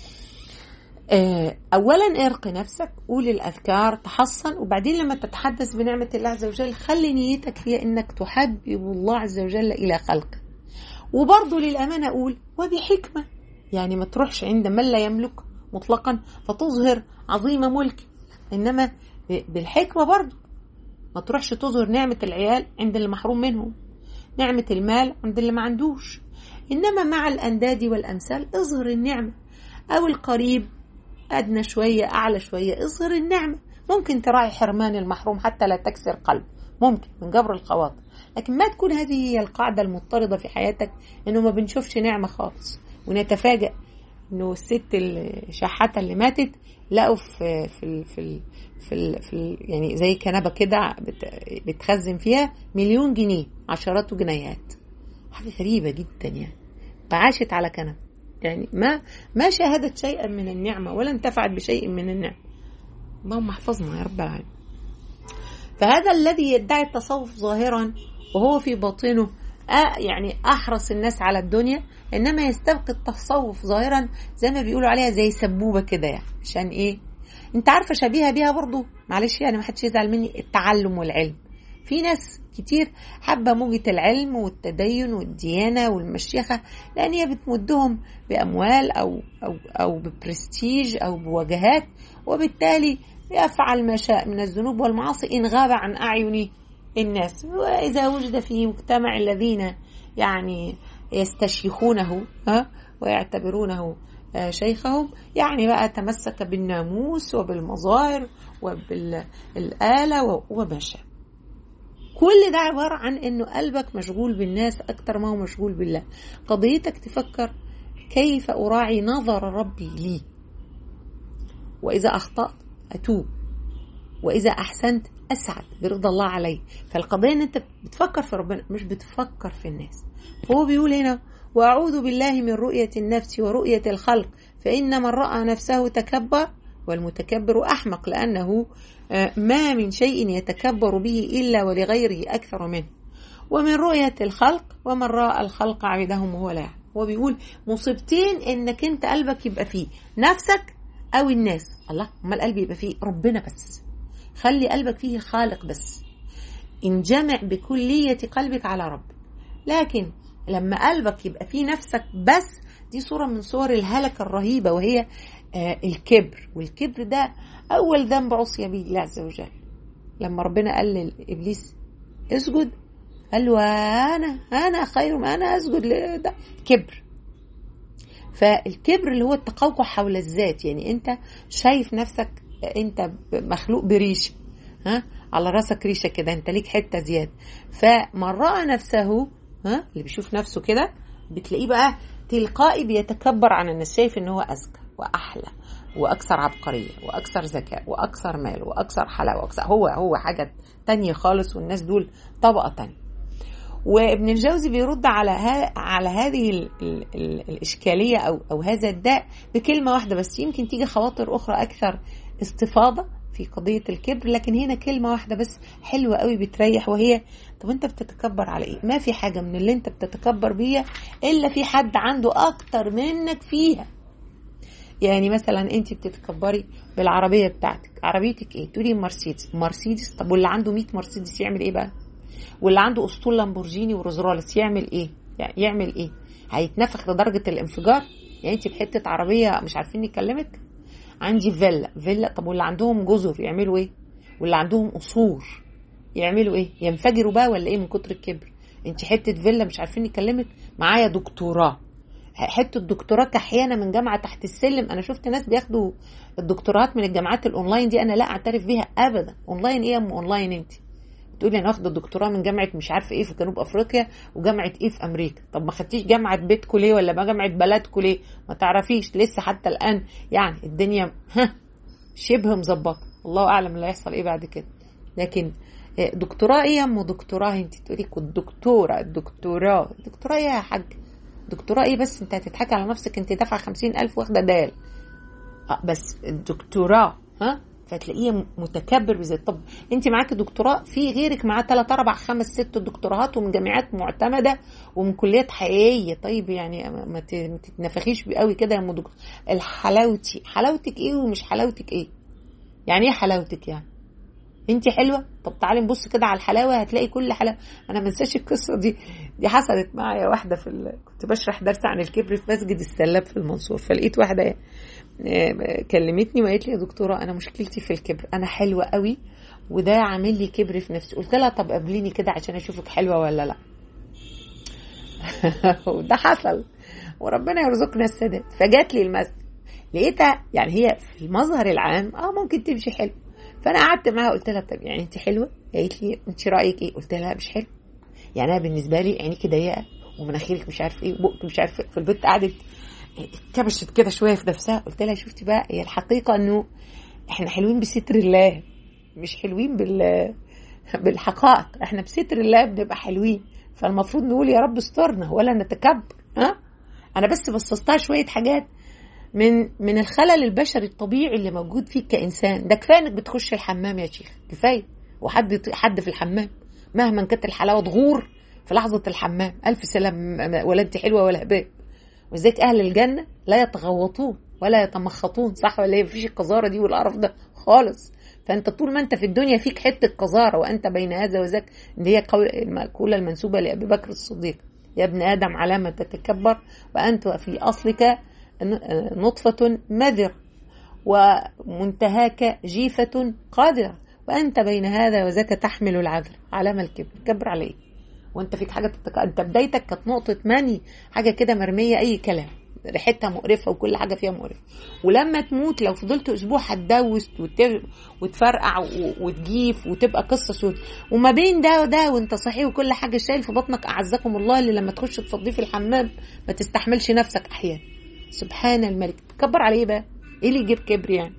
اولا ارق نفسك قول الاذكار تحصن وبعدين لما تتحدث بنعمه الله عز وجل خلي نيتك هي انك تحبب الله عز وجل الى خلقه وبرضه للامانه اقول وبحكمه يعني ما تروحش عند من لا يملك مطلقا فتظهر عظيم ملك انما بالحكمه برضه ما تروحش تظهر نعمه العيال عند اللي محروم منهم نعمه المال عند اللي ما عندوش انما مع الانداد والامثال اظهر النعمه او القريب أدنى شوية أعلى شوية اظهر النعمة ممكن تراعي حرمان المحروم حتى لا تكسر قلب ممكن من جبر الخواطر لكن ما تكون هذه هي القاعدة المضطردة في حياتك إنه ما بنشوفش نعمة خالص ونتفاجأ إنه الست الشحاتة اللي ماتت لقوا في في ال في ال في, ال في ال يعني زي كنبة كده بتخزن فيها مليون جنيه عشرات جنيهات حاجة غريبة جدا يعني فعاشت على كنبة يعني ما ما شاهدت شيئا من النعمة ولا انتفعت بشيء من النعمة اللهم احفظنا يا رب العالمين فهذا الذي يدعي التصوف ظاهرا وهو في باطنه يعني احرص الناس على الدنيا انما يستبقي التصوف ظاهرا زي ما بيقولوا عليها زي سبوبه كده يعني عشان ايه انت عارفه شبيهه بيها برضو معلش يعني ما حدش يزعل مني التعلم والعلم في ناس كتير حابة موجة العلم والتدين والديانة والمشيخة لأن هي بتمدهم بأموال أو, أو, أو ببرستيج أو بوجهات وبالتالي يفعل ما شاء من الذنوب والمعاصي إن غاب عن أعين الناس وإذا وجد في مجتمع الذين يعني يستشيخونه ها ويعتبرونه شيخهم يعني بقى تمسك بالناموس وبالمظاهر وبالآلة وما شاء كل ده عبارة عن انه قلبك مشغول بالناس اكتر ما هو مشغول بالله قضيتك تفكر كيف اراعي نظر ربي لي واذا اخطأت اتوب واذا احسنت اسعد برضا الله علي فالقضية ان انت بتفكر في ربنا مش بتفكر في الناس هو بيقول هنا واعوذ بالله من رؤية النفس ورؤية الخلق فان من رأى نفسه تكبر والمتكبر احمق لانه ما من شيء يتكبر به إلا ولغيره أكثر منه ومن رؤية الخلق ومن رأى الخلق عبدهم وهو لا هو بيقول مصيبتين انك انت قلبك يبقى فيه نفسك او الناس الله ما القلب يبقى فيه ربنا بس خلي قلبك فيه الخالق بس انجمع بكلية قلبك على رب لكن لما قلبك يبقى فيه نفسك بس دي صورة من صور الهلكة الرهيبة وهي آه الكبر والكبر ده أول ذنب عصي به الله عز وجل لما ربنا قال لإبليس اسجد قال له أنا أنا خير ما أنا أسجد ده كبر فالكبر اللي هو التقوقع حول الذات يعني أنت شايف نفسك أنت مخلوق بريشة ها على راسك ريشة كده أنت ليك حتة زيادة فمن رأى نفسه ها اللي بيشوف نفسه كده بتلاقيه بقى تلقائي بيتكبر عن الناس شايف ان هو اذكى واحلى واكثر عبقريه واكثر ذكاء واكثر مال واكثر حلاوه واكثر هو هو حاجه تانية خالص والناس دول طبقه تانية وابن الجوزي بيرد على ها على هذه ال ال ال الاشكاليه او او هذا الداء بكلمه واحده بس يمكن تيجي خواطر اخرى اكثر استفاضه في قضية الكبر لكن هنا كلمة واحدة بس حلوة قوي بتريح وهي طب انت بتتكبر على ايه ما في حاجة من اللي انت بتتكبر بيها الا في حد عنده اكتر منك فيها يعني مثلا انت بتتكبري بالعربية بتاعتك عربيتك ايه تقولي مرسيدس مرسيدس طب واللي عنده 100 مرسيدس يعمل ايه بقى واللي عنده اسطول لامبورجيني وروز رولس يعمل ايه يعني يعمل ايه هيتنفخ لدرجه الانفجار يعني انت بحته عربيه مش عارفين نكلمك عندي فيلا فيلا طب واللي عندهم جزر يعملوا ايه واللي عندهم قصور يعملوا ايه ينفجروا بقى ولا ايه من كتر الكبر انت حته فيلا مش عارفين نكلمك معايا دكتوراه حته دكتوراه كحيانه من جامعه تحت السلم انا شفت ناس بياخدوا الدكتورات من الجامعات الاونلاين دي انا لا اعترف بيها ابدا اونلاين ايه يا ام اونلاين انت تقولي انا واخده دكتوراه من جامعه مش عارفه ايه في جنوب افريقيا وجامعه ايه في امريكا طب ما خدتيش جامعه بيتكو ليه ولا ما جامعه بلدكو ليه ما تعرفيش لسه حتى الان يعني الدنيا ها شبه مظبطه الله اعلم اللي هيحصل ايه بعد كده لكن دكتوراه ايه يا ام دكتوراه انت تقولي الدكتوره الدكتوراه الدكتوراه ايه يا حاج دكتوراه ايه بس انت هتضحكي على نفسك انت دافعه خمسين الف واخده دال أه بس الدكتوراه ها فتلاقيه متكبر بذات طب انت معاكي دكتوراه في غيرك معاه ثلاث اربع خمس ست دكتوراهات ومن جامعات معتمده ومن كليات حقيقيه طيب يعني ما تتنفخيش قوي كده يا ام دكتور الحلاوتي حلاوتك ايه ومش حلاوتك ايه يعني ايه حلاوتك يعني انت حلوه طب تعالي نبص كده على الحلاوه هتلاقي كل حلاوه انا ما انساش القصه دي دي حصلت معايا واحده في ال... كنت بشرح درس عن الكبر في مسجد السلاب في المنصور فلقيت واحده كلمتني وقالت لي يا دكتوره انا مشكلتي في الكبر انا حلوه قوي وده عامل لي كبر في نفسي قلت لها طب قابليني كده عشان اشوفك حلوه ولا لا وده حصل وربنا يرزقنا السداد فجات لي المسجد لقيتها يعني هي في المظهر العام اه ممكن تمشي حلو فانا قعدت معاها قلت لها طب يعني انت حلوه قالت لي انت رايك ايه قلت لها مش حلو يعني انا بالنسبه لي عينيكي ضيقه ومناخيرك مش عارف ايه وبقك مش عارف في البيت قعدت اتكبشت كده شويه في نفسها قلت لها شفتي بقى هي الحقيقه انه احنا حلوين بستر الله مش حلوين بال بالحقائق احنا بستر الله بنبقى حلوين فالمفروض نقول يا رب استرنا ولا نتكبر ها انا بس بسطتها شويه حاجات من من الخلل البشري الطبيعي اللي موجود فيك كانسان ده كفايه انك بتخش الحمام يا شيخ كفايه وحد حد في الحمام مهما كانت الحلاوه تغور في لحظه الحمام الف سلام ولا انت حلوه ولا هباب وذلك اهل الجنه لا يتغوطون ولا يتمخطون صح ولا ايه مفيش القذاره دي والقرف ده خالص فانت طول ما انت في الدنيا فيك حته قذاره وانت بين هذا وذاك اللي هي المأكوله المنسوبه لابي بكر الصديق يا ابن ادم علامه تتكبر وانت في اصلك نطفة مذر ومنتهاك جيفة قادرة وأنت بين هذا وذاك تحمل العذر علامة الكبر كبر عليه وانت فيك حاجة تتك... انت بدايتك كانت نقطة مني حاجة كده مرمية أي كلام ريحتها مقرفة وكل حاجة فيها مقرفة ولما تموت لو فضلت أسبوع هتدوس وتر... وتفرقع و... وتجيف وتبقى قصة سود وما بين ده وده وانت صحيح وكل حاجة شايل في بطنك أعزكم الله اللي لما تخش تفضيه في الحمام ما تستحملش نفسك أحيانا سبحان الملك تكبر عليه بقى ايه اللي يجيب كبر يعني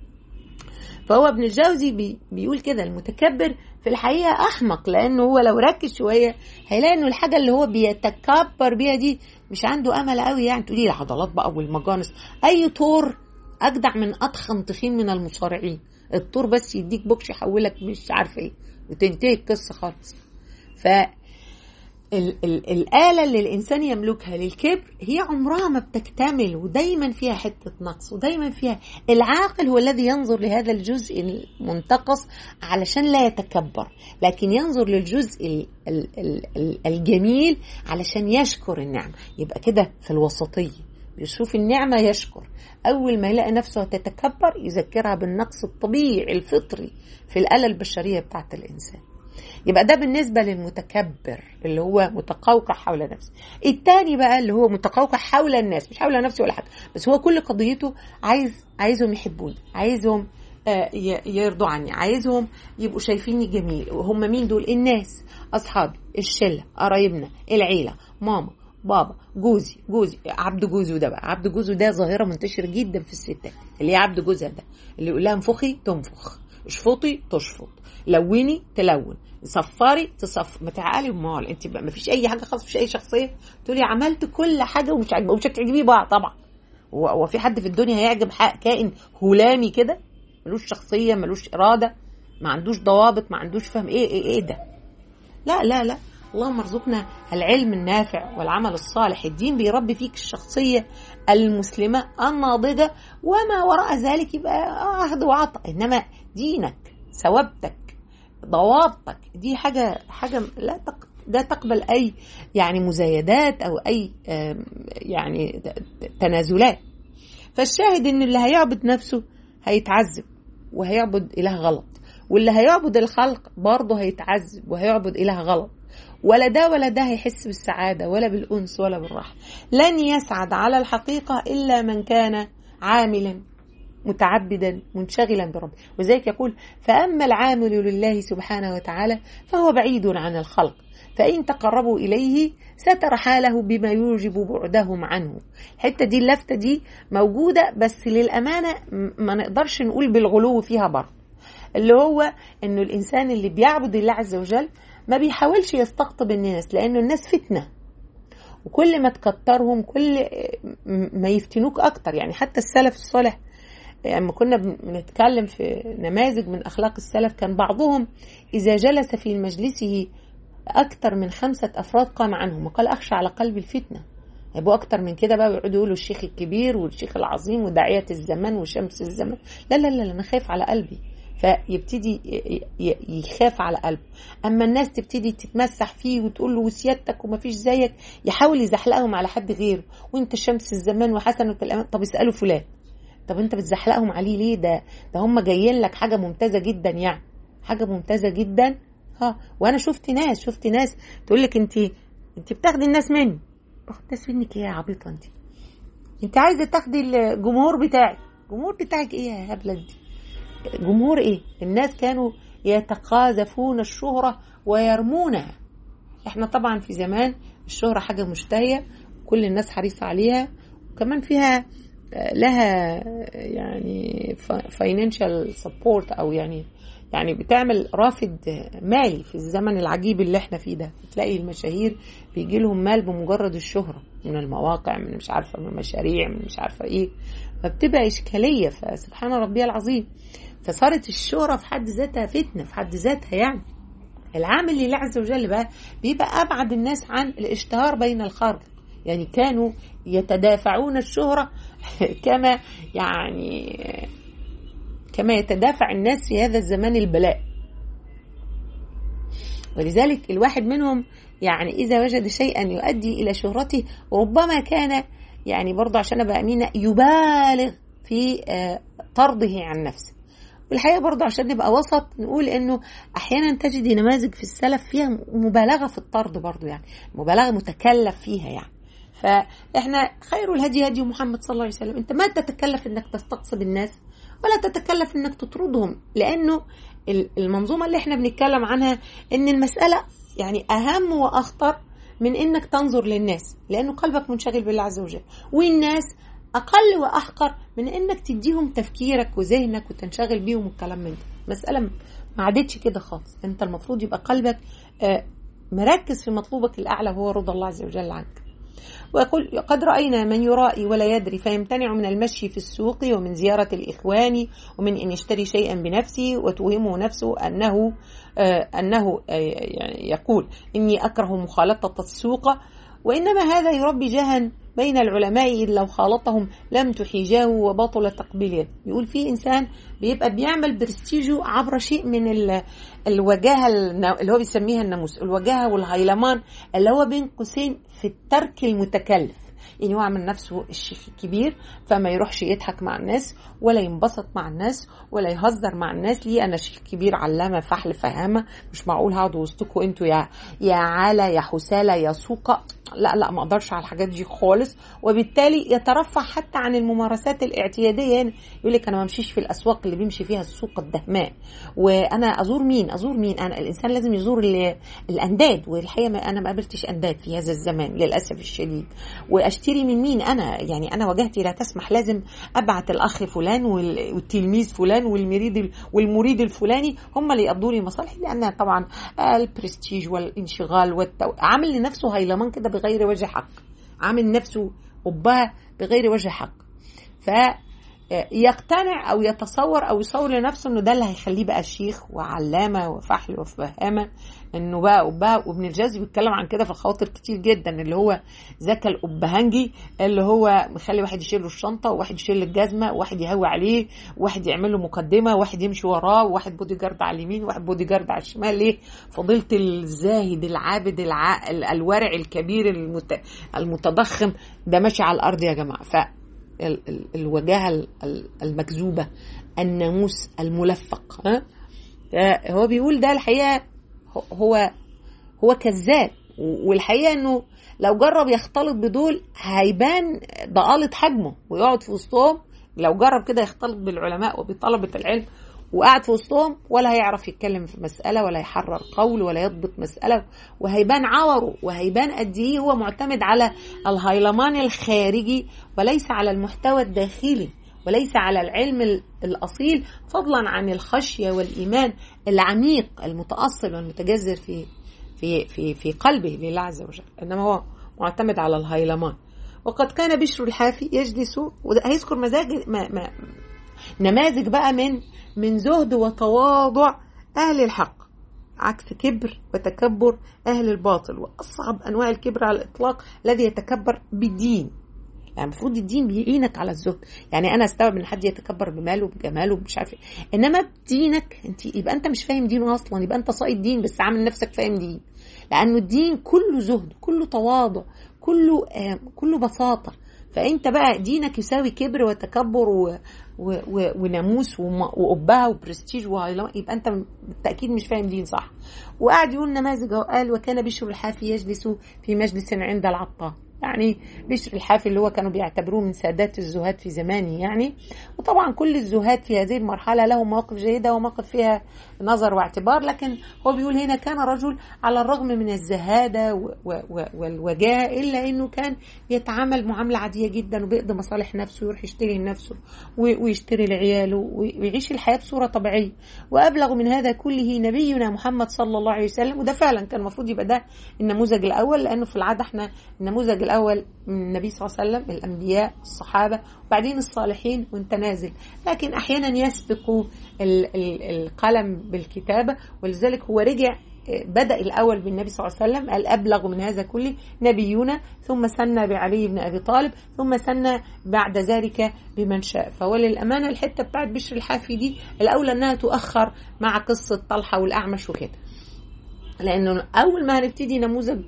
فهو ابن الجوزي بي بيقول كده المتكبر في الحقيقة أحمق لأنه هو لو ركز شوية هيلاقي إنه الحاجة اللي هو بيتكبر بيها دي مش عنده أمل قوي يعني تقولي العضلات بقى والمجانس أي طور أجدع من أضخم تخين من المصارعين الطور بس يديك بوكش يحولك مش عارفة إيه وتنتهي القصة خالص ف ال ال الآلة اللي الإنسان يملكها للكبر هي عمرها ما بتكتمل ودايما فيها حتة نقص ودايما فيها العاقل هو الذي ينظر لهذا الجزء المنتقص علشان لا يتكبر لكن ينظر للجزء ال ال ال الجميل علشان يشكر النعمة يبقى كده في الوسطية يشوف النعمة يشكر أول ما يلاقي نفسه تتكبر يذكرها بالنقص الطبيعي الفطري في الآلة البشرية بتاعت الإنسان يبقى ده بالنسبة للمتكبر اللي هو متقوقع حول نفسه التاني بقى اللي هو متقوقع حول الناس مش حول نفسه ولا حاجة بس هو كل قضيته عايز عايزهم يحبوني عايزهم يرضوا عني عايزهم يبقوا شايفيني جميل وهم مين دول الناس أصحابي الشلة قرايبنا العيلة ماما بابا جوزي جوزي عبد جوزه ده بقى عبد جوزه ده ظاهرة منتشرة جدا في الستات اللي هي عبد جوزها ده اللي يقول لها انفخي تنفخ اشفطي تشفط لوني تلون صفري تصف ما تعالي امال انت ما فيش اي حاجه خالص مفيش اي شخصيه تقولي عملت كل حاجه ومش عاجبه ومش هتعجبيه بقى طبعا هو في حد في الدنيا هيعجب كائن هلامي كده ملوش شخصيه ملوش اراده ما عندوش ضوابط ما عندوش فهم ايه ايه, إيه ده لا لا لا اللهم ارزقنا العلم النافع والعمل الصالح الدين بيربي فيك الشخصية المسلمة الناضجة وما وراء ذلك يبقى أخذ وعطاء إنما دينك ثوابتك ضوابطك دي حاجة حاجة لا تق... ده تقبل اي يعني مزايدات او اي يعني تنازلات فالشاهد ان اللي هيعبد نفسه هيتعذب وهيعبد اله غلط واللي هيعبد الخلق برضه هيتعذب وهيعبد اله غلط ولا ده ولا ده هيحس بالسعاده ولا بالانس ولا بالراحه لن يسعد على الحقيقه الا من كان عاملا متعبدا منشغلا بربه وذلك يقول فأما العامل لله سبحانه وتعالى فهو بعيد عن الخلق فإن تقربوا إليه ستر حاله بما يوجب بعدهم عنه الحتة دي اللفتة دي موجودة بس للأمانة ما نقدرش نقول بالغلو فيها برضه اللي هو انه الانسان اللي بيعبد الله عز وجل ما بيحاولش يستقطب الناس لانه الناس فتنه وكل ما تكترهم كل ما يفتنوك اكتر يعني حتى السلف الصالح لما يعني كنا بنتكلم في نماذج من اخلاق السلف كان بعضهم اذا جلس في مجلسه اكثر من خمسه افراد قام عنهم وقال اخشى على قلب الفتنه يبقوا اكتر من كده بقى ويقعدوا يقولوا الشيخ الكبير والشيخ العظيم وداعية الزمان وشمس الزمان لا لا لا انا خايف على قلبي فيبتدي يخاف على قلبه اما الناس تبتدي تتمسح فيه وتقول له وسيادتك ومفيش زيك يحاول يزحلقهم على حد غيره وانت شمس الزمان وحسن الامان طب اسالوا فلان طب انت بتزحلقهم عليه ليه ده ده هم جايين لك حاجه ممتازه جدا يعني حاجه ممتازه جدا ها وانا شفت ناس شفت ناس تقول لك انت انت بتاخدي الناس مني باخد الناس منك ايه يا عبيطه انت انت عايزه تاخدي الجمهور بتاعك الجمهور بتاعك ايه يا هبله انت جمهور ايه الناس كانوا يتقاذفون الشهرة ويرمونها احنا طبعا في زمان الشهرة حاجة مشتهية كل الناس حريصة عليها وكمان فيها لها يعني فاينانشال سبورت او يعني يعني بتعمل رافد مالي في الزمن العجيب اللي احنا فيه ده تلاقي المشاهير بيجي لهم مال بمجرد الشهرة من المواقع من مش عارفة من مشاريع من مش عارفة ايه فبتبقى إشكالية فسبحان ربي العظيم فصارت الشهرة في حد ذاتها فتنة في حد ذاتها يعني العامل لله عز وجل بقى بيبقى أبعد الناس عن الاشتهار بين الخلق يعني كانوا يتدافعون الشهرة كما يعني كما يتدافع الناس في هذا الزمان البلاء ولذلك الواحد منهم يعني إذا وجد شيئا يؤدي إلى شهرته ربما كان يعني برضه عشان أبقى أمينة يبالغ في طرده عن نفسه والحقيقة برضه عشان نبقى وسط نقول انه احيانا تجدي نماذج في السلف فيها مبالغة في الطرد برضه يعني مبالغة متكلف فيها يعني فاحنا خير الهدي هدي محمد صلى الله عليه وسلم انت ما تتكلف انك تستقصد الناس ولا تتكلف انك تطردهم لانه المنظومة اللي احنا بنتكلم عنها ان المسألة يعني اهم واخطر من انك تنظر للناس لانه قلبك منشغل بالله عز وجل والناس اقل واحقر من انك تديهم تفكيرك وذهنك وتنشغل بيهم والكلام من ده مساله ما عادتش كده خالص انت المفروض يبقى قلبك مركز في مطلوبك الاعلى وهو رضا الله عز وجل عنك ويقول قد رأينا من يرائي ولا يدري فيمتنع من المشي في السوق ومن زيارة الإخوان ومن أن يشتري شيئا بنفسه وتوهمه نفسه أنه آه أنه آه يعني يقول إني أكره مخالطة السوق وإنما هذا يربي جهلا بين العلماء إذ لو خالطهم لم تحيجاه وبطل تقبيله يقول في إنسان بيبقى بيعمل برستيجه عبر شيء من الوجاهة اللي هو بيسميها الناموس الوجاهة والهيلمان اللي هو بين قوسين في الترك المتكلف يعني هو عامل نفسه الشيخ الكبير فما يروحش يضحك مع الناس ولا ينبسط مع الناس ولا يهزر مع الناس ليه انا شيخ كبير علامه فحل فهامه مش معقول هقعد وسطكم انتوا يا يا علا يا حسالة يا سوقة لا لا ما اقدرش على الحاجات دي خالص وبالتالي يترفع حتى عن الممارسات الاعتياديه يعني يقول لك انا ما امشيش في الاسواق اللي بيمشي فيها السوق الدهماء وانا ازور مين ازور مين انا الانسان لازم يزور الانداد والحقيقه انا ما قابلتش انداد في هذا الزمان للاسف الشديد واشتري من مين انا يعني انا وجهتي لا تسمح لازم ابعت الاخ فلان والتلميذ فلان والمريد والمريد الفلاني هم اللي يقضوا لي مصالحي لان طبعا البرستيج والانشغال والتو... عامل لنفسه هيلمان كده بغير وجه حق عامل نفسه قبها بغير وجه حق ف يقتنع او يتصور او يصور لنفسه انه ده اللي هيخليه بقى شيخ وعلامه وفحل وفهامه انه بقى وبقى وابن الجوزي بيتكلم عن كده في الخواطر كتير جدا اللي هو زكى الابهنجي اللي هو مخلي واحد يشيل له الشنطه وواحد يشيل الجزمه وواحد يهوي عليه وواحد يعمل له مقدمه وواحد يمشي وراه وواحد بودي جارد على اليمين وواحد بودي جارد على الشمال ليه فضيله الزاهد العابد الع... الورع الكبير المت... المتضخم ده ماشي على الارض يا جماعه ف الوجاهه المكذوبه الناموس الملفق ها هو بيقول ده الحقيقه هو هو كذاب والحقيقه انه لو جرب يختلط بدول هيبان ضآلة حجمه ويقعد في وسطهم لو جرب كده يختلط بالعلماء وبطلبة العلم وقعد في وسطهم ولا هيعرف يتكلم في مسألة ولا يحرر قول ولا يضبط مسألة وهيبان عوره وهيبان قد ايه هو معتمد على الهيلمان الخارجي وليس على المحتوى الداخلي وليس على العلم الأصيل فضلا عن الخشية والإيمان العميق المتأصل والمتجذر في في في في قلبه لله عز وجل إنما هو معتمد على الهيلمان وقد كان بشر الحافي يجلس هيذكر مزاج ما ما نماذج بقى من من زهد وتواضع أهل الحق عكس كبر وتكبر أهل الباطل وأصعب أنواع الكبر على الإطلاق الذي يتكبر بالدين يعني المفروض الدين بيعينك على الزهد يعني انا استوعب ان حد يتكبر بماله بجماله مش عارف انما بدينك انت يبقى انت مش فاهم دينه اصلا يبقى انت صايد دين بس عامل نفسك فاهم دين لانه الدين كله زهد كله تواضع كله آه كله بساطه فانت بقى دينك يساوي كبر وتكبر و... و... و... وناموس وقبها وبرستيج وهيلا يبقى انت بالتاكيد مش فاهم دين صح وقعد يقول نماذج وقال وكان بشر الحافي يجلس في مجلس عند العطار يعني بشر الحافي اللي هو كانوا بيعتبروه من سادات الزهاد في زمانه يعني وطبعا كل الزهاد في هذه المرحله له مواقف جيده ومواقف فيها نظر واعتبار لكن هو بيقول هنا كان رجل على الرغم من الزهاده والوجاهه الا انه كان يتعامل معامله عاديه جدا وبيقضي مصالح نفسه ويروح يشتري لنفسه ويشتري لعياله ويعيش الحياه بصوره طبيعيه وابلغ من هذا كله نبينا محمد صلى الله عليه وسلم وده فعلا كان المفروض يبقى ده النموذج الاول لانه في العاده احنا النموذج الأول من النبي صلى الله عليه وسلم الأنبياء الصحابة وبعدين الصالحين وانت نازل لكن أحيانا يسبق القلم بالكتابة ولذلك هو رجع بدأ الأول بالنبي صلى الله عليه وسلم الأبلغ من هذا كله نبينا ثم سنى بعلي بن أبي طالب ثم سنى بعد ذلك بمن شاء فهو للأمانة الحتة بتاعت بشر الحافي دي الأولى أنها تؤخر مع قصة طلحة والأعمش وكده لانه اول ما هنبتدي نموذج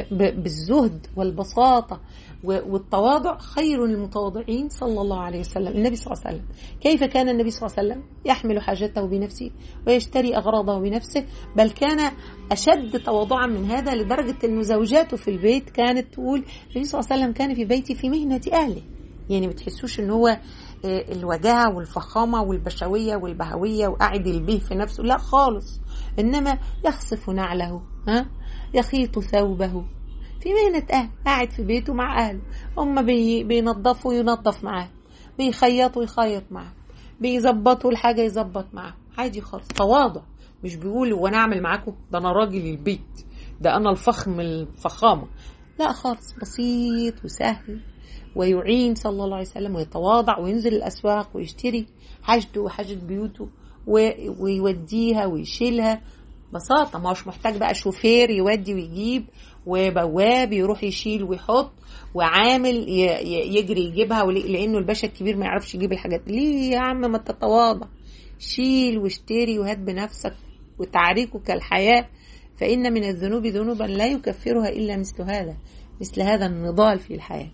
بالزهد والبساطه والتواضع خير المتواضعين صلى الله عليه وسلم النبي صلى الله عليه وسلم كيف كان النبي صلى الله عليه وسلم يحمل حاجته بنفسه ويشتري أغراضه بنفسه بل كان أشد تواضعا من هذا لدرجة أن زوجاته في البيت كانت تقول النبي صلى الله عليه وسلم كان في بيتي في مهنة أهله يعني ما تحسوش ان هو الوجاهه والفخامه والبشويه والبهويه وقاعد البيه في نفسه لا خالص انما يخصف نعله ها يخيط ثوبه في مهنة أهل قاعد في بيته مع أهله هم بي بينظفوا ينظف معاه بيخيطوا يخيط معاه بيظبطوا الحاجة يظبط معاه عادي خالص تواضع مش بيقول وانا اعمل معاكم ده انا راجل البيت ده انا الفخم الفخامة لا خالص بسيط وسهل ويعين صلى الله عليه وسلم ويتواضع وينزل الأسواق ويشتري حاجته وحاجة بيوته ويوديها ويشيلها بساطة ما هوش محتاج بقى شوفير يودي ويجيب وبواب يروح يشيل ويحط وعامل يجري يجيبها لانه الباشا الكبير ما يعرفش يجيب الحاجات ليه يا عم ما تتواضع شيل واشتري وهات بنفسك وتعريكك الحياة فإن من الذنوب ذنوبا لا يكفرها إلا مثل هذا مثل هذا النضال في الحياة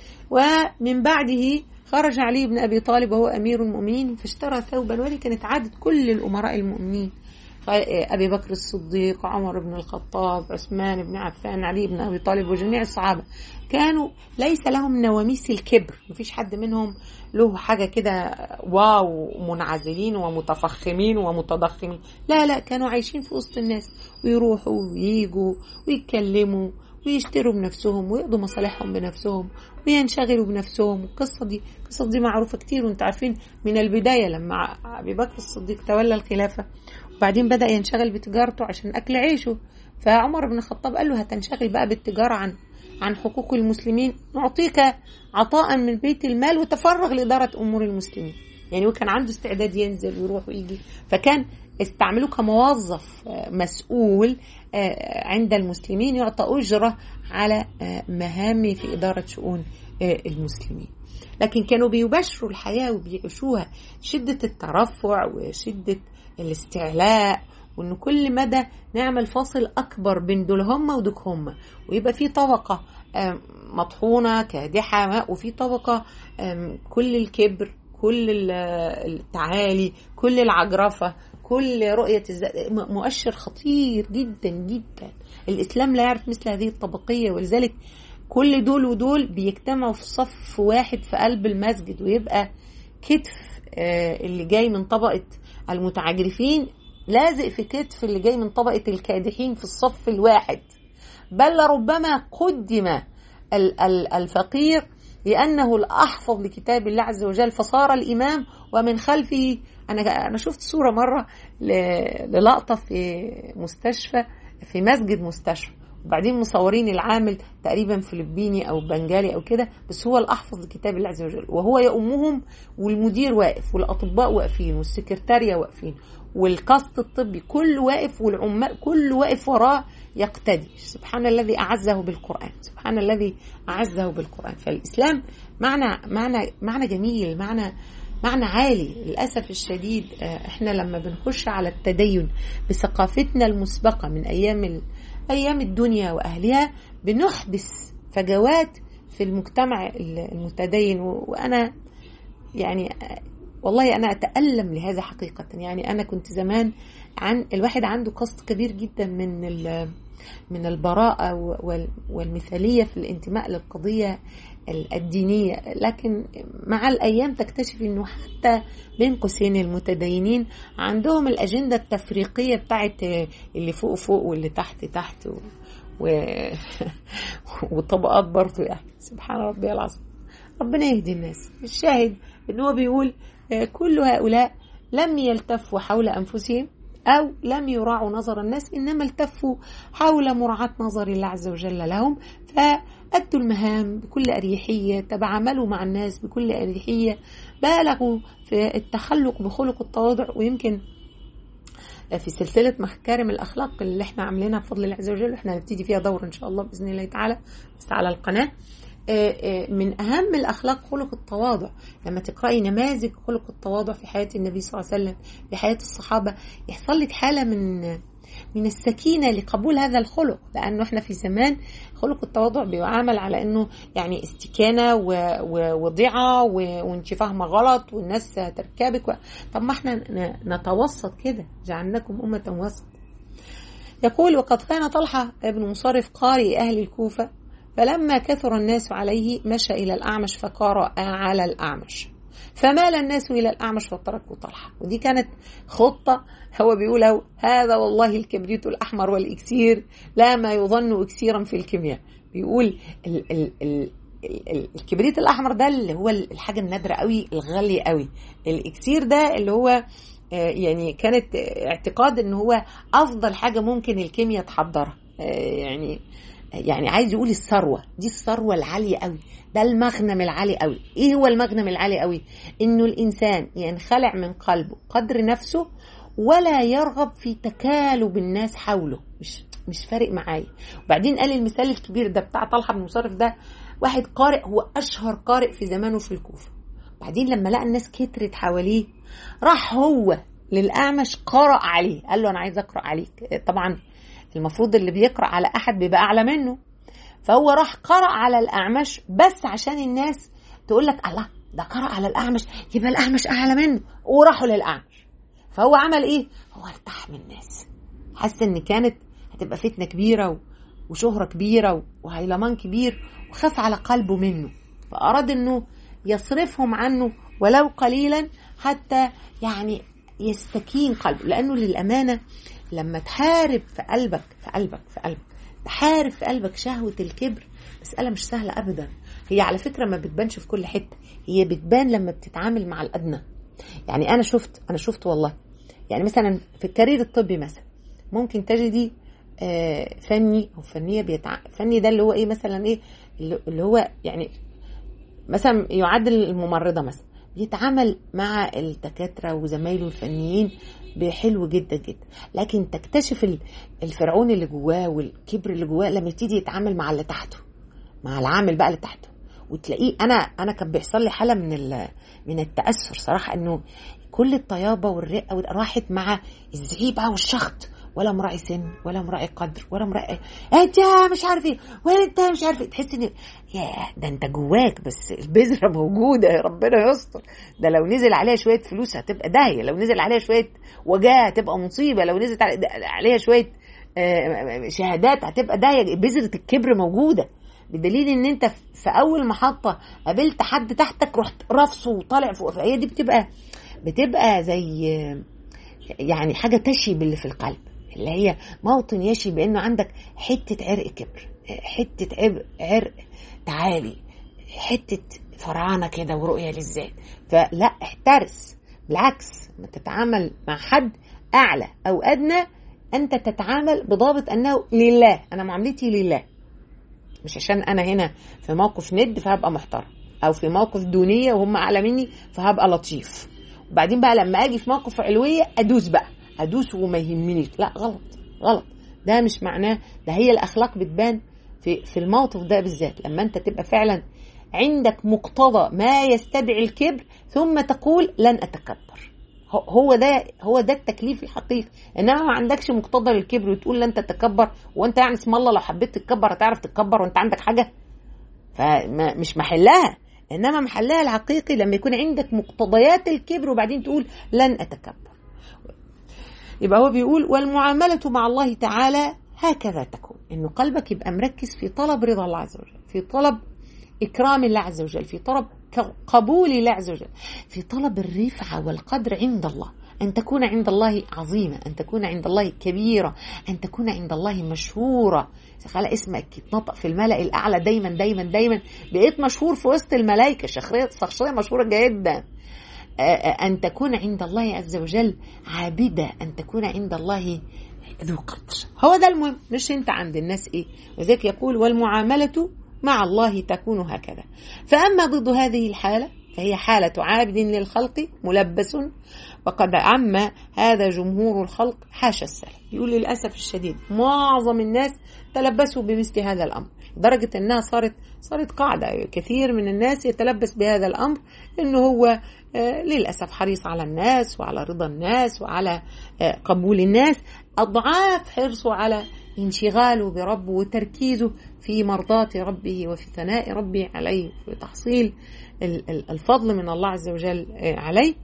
ومن بعده خرج علي بن أبي طالب وهو أمير المؤمنين فاشترى ثوبا ودي كانت عادة كل الأمراء المؤمنين أبي بكر الصديق عمر بن الخطاب عثمان بن عفان علي بن أبي طالب وجميع الصحابة كانوا ليس لهم نواميس الكبر مفيش حد منهم له حاجة كده واو منعزلين ومتفخمين ومتضخمين لا لا كانوا عايشين في وسط الناس ويروحوا وييجوا ويتكلموا ويشتروا بنفسهم ويقضوا مصالحهم بنفسهم وينشغلوا بنفسهم القصة دي القصة دي معروفة كتير وانت عارفين من البداية لما أبي بكر الصديق تولى الخلافة وبعدين بدأ ينشغل بتجارته عشان أكل عيشه فعمر بن الخطاب قال له هتنشغل بقى بالتجارة عن عن حقوق المسلمين نعطيك عطاء من بيت المال وتفرغ لإدارة أمور المسلمين يعني هو كان عنده استعداد ينزل ويروح ويجي فكان استعملوه كموظف مسؤول عند المسلمين يعطى أجرة على مهامه في إدارة شؤون المسلمين لكن كانوا بيبشروا الحياة وبيعيشوها شدة الترفع وشدة الاستعلاء وان كل مدى نعمل فاصل اكبر بين دول هم ودول هم ويبقى في طبقه مطحونه كادحه وفي طبقه كل الكبر كل التعالي كل العجرفه كل رؤية مؤشر خطير جدا جدا الإسلام لا يعرف مثل هذه الطبقية ولذلك كل دول ودول بيجتمعوا في صف واحد في قلب المسجد ويبقى كتف اللي جاي من طبقة المتعجرفين لازق في كتف اللي جاي من طبقة الكادحين في الصف الواحد بل ربما قدم الفقير لأنه الأحفظ لكتاب الله عز وجل فصار الإمام ومن خلفه أنا أنا شفت صورة مرة للقطة في مستشفى في مسجد مستشفى وبعدين مصورين العامل تقريبا فلبيني او بنجالي او كده بس هو الاحفظ لكتاب الله عز وجل وهو يؤمهم والمدير واقف والاطباء واقفين والسكرتاريه واقفين والكاست الطبي كل واقف والعمال كل واقف وراه يقتدي سبحان الذي اعزه بالقران سبحان الذي اعزه بالقران فالاسلام معنى معنى معنى جميل معنى معنى عالي للأسف الشديد احنا لما بنخش على التدين بثقافتنا المسبقة من أيام أيام الدنيا وأهلها بنحدث فجوات في المجتمع المتدين وأنا يعني والله أنا أتألم لهذا حقيقة يعني أنا كنت زمان عن الواحد عنده قصد كبير جدا من من البراءة والمثالية في الانتماء للقضية الدينية لكن مع الأيام تكتشف أنه حتى بين قوسين المتدينين عندهم الأجندة التفريقية بتاعت اللي فوق فوق واللي تحت تحت و... و... وطبقات برضه يعني سبحان ربي العظيم ربنا يهدي الناس الشاهد ان هو بيقول كل هؤلاء لم يلتفوا حول أنفسهم أو لم يراعوا نظر الناس إنما التفوا حول مراعاة نظر الله عز وجل لهم فأدوا المهام بكل أريحية تبعملوا مع الناس بكل أريحية بالغوا في التخلق بخلق التواضع ويمكن في سلسلة مكارم الأخلاق اللي احنا عاملينها بفضل الله عز وجل احنا هنبتدي فيها دور إن شاء الله بإذن الله تعالى بس على القناة من أهم الأخلاق خلق التواضع لما تقرأي نماذج خلق التواضع في حياة النبي صلى الله عليه وسلم في حياة الصحابة يحصل لك حالة من من السكينة لقبول هذا الخلق لأنه احنا في زمان خلق التواضع بيعامل على أنه يعني استكانة وضعة وانت فاهمة غلط والناس تركبك و... طب ما احنا نتوسط كده جعلناكم أمة وسط يقول وقد كان طلحة ابن مصرف قارئ أهل الكوفة فلما كثر الناس عليه مشى إلى الأعمش فقرأ على الأعمش فمال الناس إلى الأعمش فتركوا طلحة ودي كانت خطة هو بيقول هذا والله الكبريت الأحمر والإكسير لا ما يظن إكسيرا في الكيمياء بيقول ال ال ال الكبريت الأحمر ده اللي هو الحاجة النادرة قوي الغالية قوي الإكسير ده اللي هو يعني كانت اعتقاد ان هو افضل حاجه ممكن الكيمياء تحضرها يعني يعني عايز يقول الثروه دي الثروه العاليه قوي ده المغنم العالي قوي ايه هو المغنم العالي قوي انه الانسان ينخلع من قلبه قدر نفسه ولا يرغب في تكالب الناس حوله مش مش فارق معايا وبعدين قال المثال الكبير ده بتاع طلحه بن مصرف ده واحد قارئ هو اشهر قارئ في زمانه في الكوفه بعدين لما لقى الناس كترت حواليه راح هو للاعمش قرأ عليه قال له انا عايز اقرا عليك طبعا المفروض اللي بيقرأ على أحد بيبقى أعلى منه فهو راح قرأ على الأعمش بس عشان الناس تقول لك الله ده قرأ على الأعمش يبقى الأعمش أعلى منه وراحوا للأعمش فهو عمل إيه؟ هو ارتاح من الناس حس إن كانت هتبقى فتنة كبيرة وشهرة كبيرة وهيلمان كبير وخاف على قلبه منه فأراد إنه يصرفهم عنه ولو قليلا حتى يعني يستكين قلبه لأنه للأمانة لما تحارب في قلبك في قلبك في قلبك تحارب في قلبك شهوة الكبر مسألة مش سهلة أبدا هي على فكرة ما بتبانش في كل حتة هي بتبان لما بتتعامل مع الأدنى يعني أنا شفت أنا شفت والله يعني مثلا في الكارير الطبي مثلا ممكن تجدي آه، فني او فنيه بيتع... فني ده اللي هو ايه مثلا ايه اللي اللي هو يعني مثلا يعادل الممرضه مثلا بيتعامل مع الدكاتره وزمايله الفنيين بحلو جدا جدا لكن تكتشف ال- الفرعون اللي جواه والكبر اللي جواه لما يبتدي يتعامل مع اللي تحته مع العامل بقى اللي تحته وتلاقيه انا انا كان بيحصل لي حاله من ال- من التاثر صراحه انه كل الطيابه والرقه راحت مع الزعيبه والشخط ولا مراعي سن ولا مراعي قدر ولا مراعي انت مش عارف ايه ولا انت مش عارف ايه تحس ان ياه ده انت جواك بس البذره موجوده يا ربنا يستر ده لو نزل عليها شويه فلوس هتبقى داهيه لو نزل عليها شويه وجاه هتبقى مصيبه لو نزلت علي- عليها شويه آه، شهادات هتبقى داهيه بذره الكبر موجوده بدليل ان انت في اول محطه قابلت حد تحتك رحت رافسه وطالع فوق فهي دي بتبقى بتبقى زي يعني حاجه تشي باللي في القلب اللي هي موطن يشي بانه عندك حته عرق كبر حته عرق, عرق تعالي حته فرعانه كده ورؤيه للذات فلا احترس بالعكس ما تتعامل مع حد اعلى او ادنى انت تتعامل بضابط انه لله انا معاملتي لله مش عشان انا هنا في موقف ند فهبقى محترم او في موقف دونيه وهم اعلى مني فهبقى لطيف وبعدين بقى لما اجي في موقف علويه ادوس بقى ادوس وما يهمنيش لا غلط غلط ده مش معناه ده هي الاخلاق بتبان في في الموقف ده بالذات لما انت تبقى فعلا عندك مقتضى ما يستدعي الكبر ثم تقول لن اتكبر هو- هو ده هو ده التكليف الحقيقي انما ما عندكش مقتضى للكبر وتقول لن تتكبر وانت يعني اسم الله لو حبيت تتكبر هتعرف تتكبر وانت عندك حاجه فمش محلها انما محلها الحقيقي لما يكون عندك مقتضيات الكبر وبعدين تقول لن اتكبر يبقى هو بيقول والمعامله مع الله تعالى هكذا تكون انه قلبك يبقى مركز في طلب رضا الله عز وجل في طلب اكرام الله عز وجل في طلب ك- قبول الله عز وجل في طلب الرفعه والقدر عند الله ان تكون عند الله عظيمه ان تكون عند الله كبيره ان تكون عند الله مشهوره خلق اسمك يتنطق في الملأ الأعلى دايما دايما دايما بقيت مشهور في وسط الملائكة شخصية شخصية مشهورة جدا آه، آه، أن تكون عند الله عز وجل عابدة أن تكون عند الله ذو قدر هو ده المهم مش أنت عند الناس إيه وذلك يقول والمعاملة مع الله تكون هكذا فأما ضد هذه الحالة فهي حالة عابد للخلق ملبس وقد عم هذا جمهور الخلق حاشا السلف يقول للأسف الشديد معظم الناس تلبسوا بمثل هذا الأمر لدرجة أنها صارت صارت قاعدة كثير من الناس يتلبس بهذا الأمر أنه هو آه، للأسف حريص على الناس وعلى رضا الناس وعلى آه، قبول الناس أضعاف حرصه على انشغاله بربه وتركيزه في مرضاة ربه وفي ثناء ربه عليه وفي تحصيل ال- ال- الفضل من الله عز وجل آه، عليه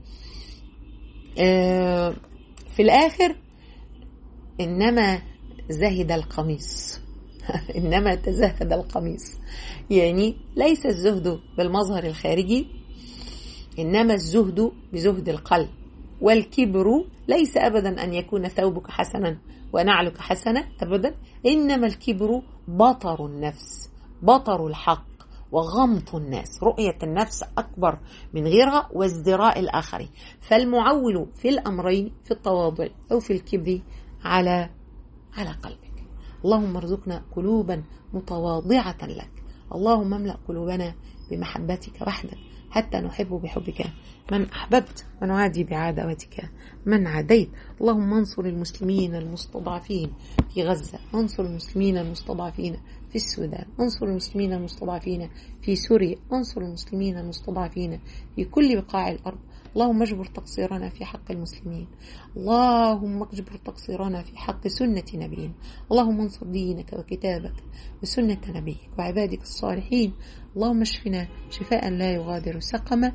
آه، في الآخر إنما زهد القميص إنما تزهد القميص يعني ليس الزهد بالمظهر الخارجي إنما الزهد بزهد القلب والكبر ليس أبدا أن يكون ثوبك حسنا ونعلك حسنة أبدا إنما الكبر بطر النفس بطر الحق وغمط الناس رؤية النفس أكبر من غيرها وازدراء الآخرين فالمعول في الأمرين في التواضع أو في الكبر على على قلبك اللهم ارزقنا قلوبا متواضعة لك اللهم املأ قلوبنا بمحبتك وحدك حتى نحب بحبك من أحببت ونعادي بعداوتك من عاديت اللهم انصر المسلمين المستضعفين في غزة انصر المسلمين المستضعفين في السودان انصر المسلمين المستضعفين في سوريا انصر المسلمين المستضعفين في كل بقاع الأرض اللهم اجبر تقصيرنا في حق المسلمين اللهم اجبر تقصيرنا في حق سنة نبينا اللهم انصر دينك وكتابك وسنة نبيك وعبادك الصالحين اللهم اشفنا شفاء لا يغادر سقما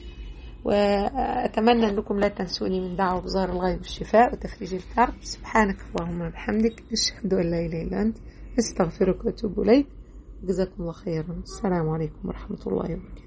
وأتمنى أنكم لا تنسوني من دعوة بظهر الغيب الشفاء وتفريج الكرب سبحانك اللهم وبحمدك أشهد أن لا إله إلا أنت استغفرك وأتوب إليك جزاكم الله خيرا السلام عليكم ورحمة الله وبركاته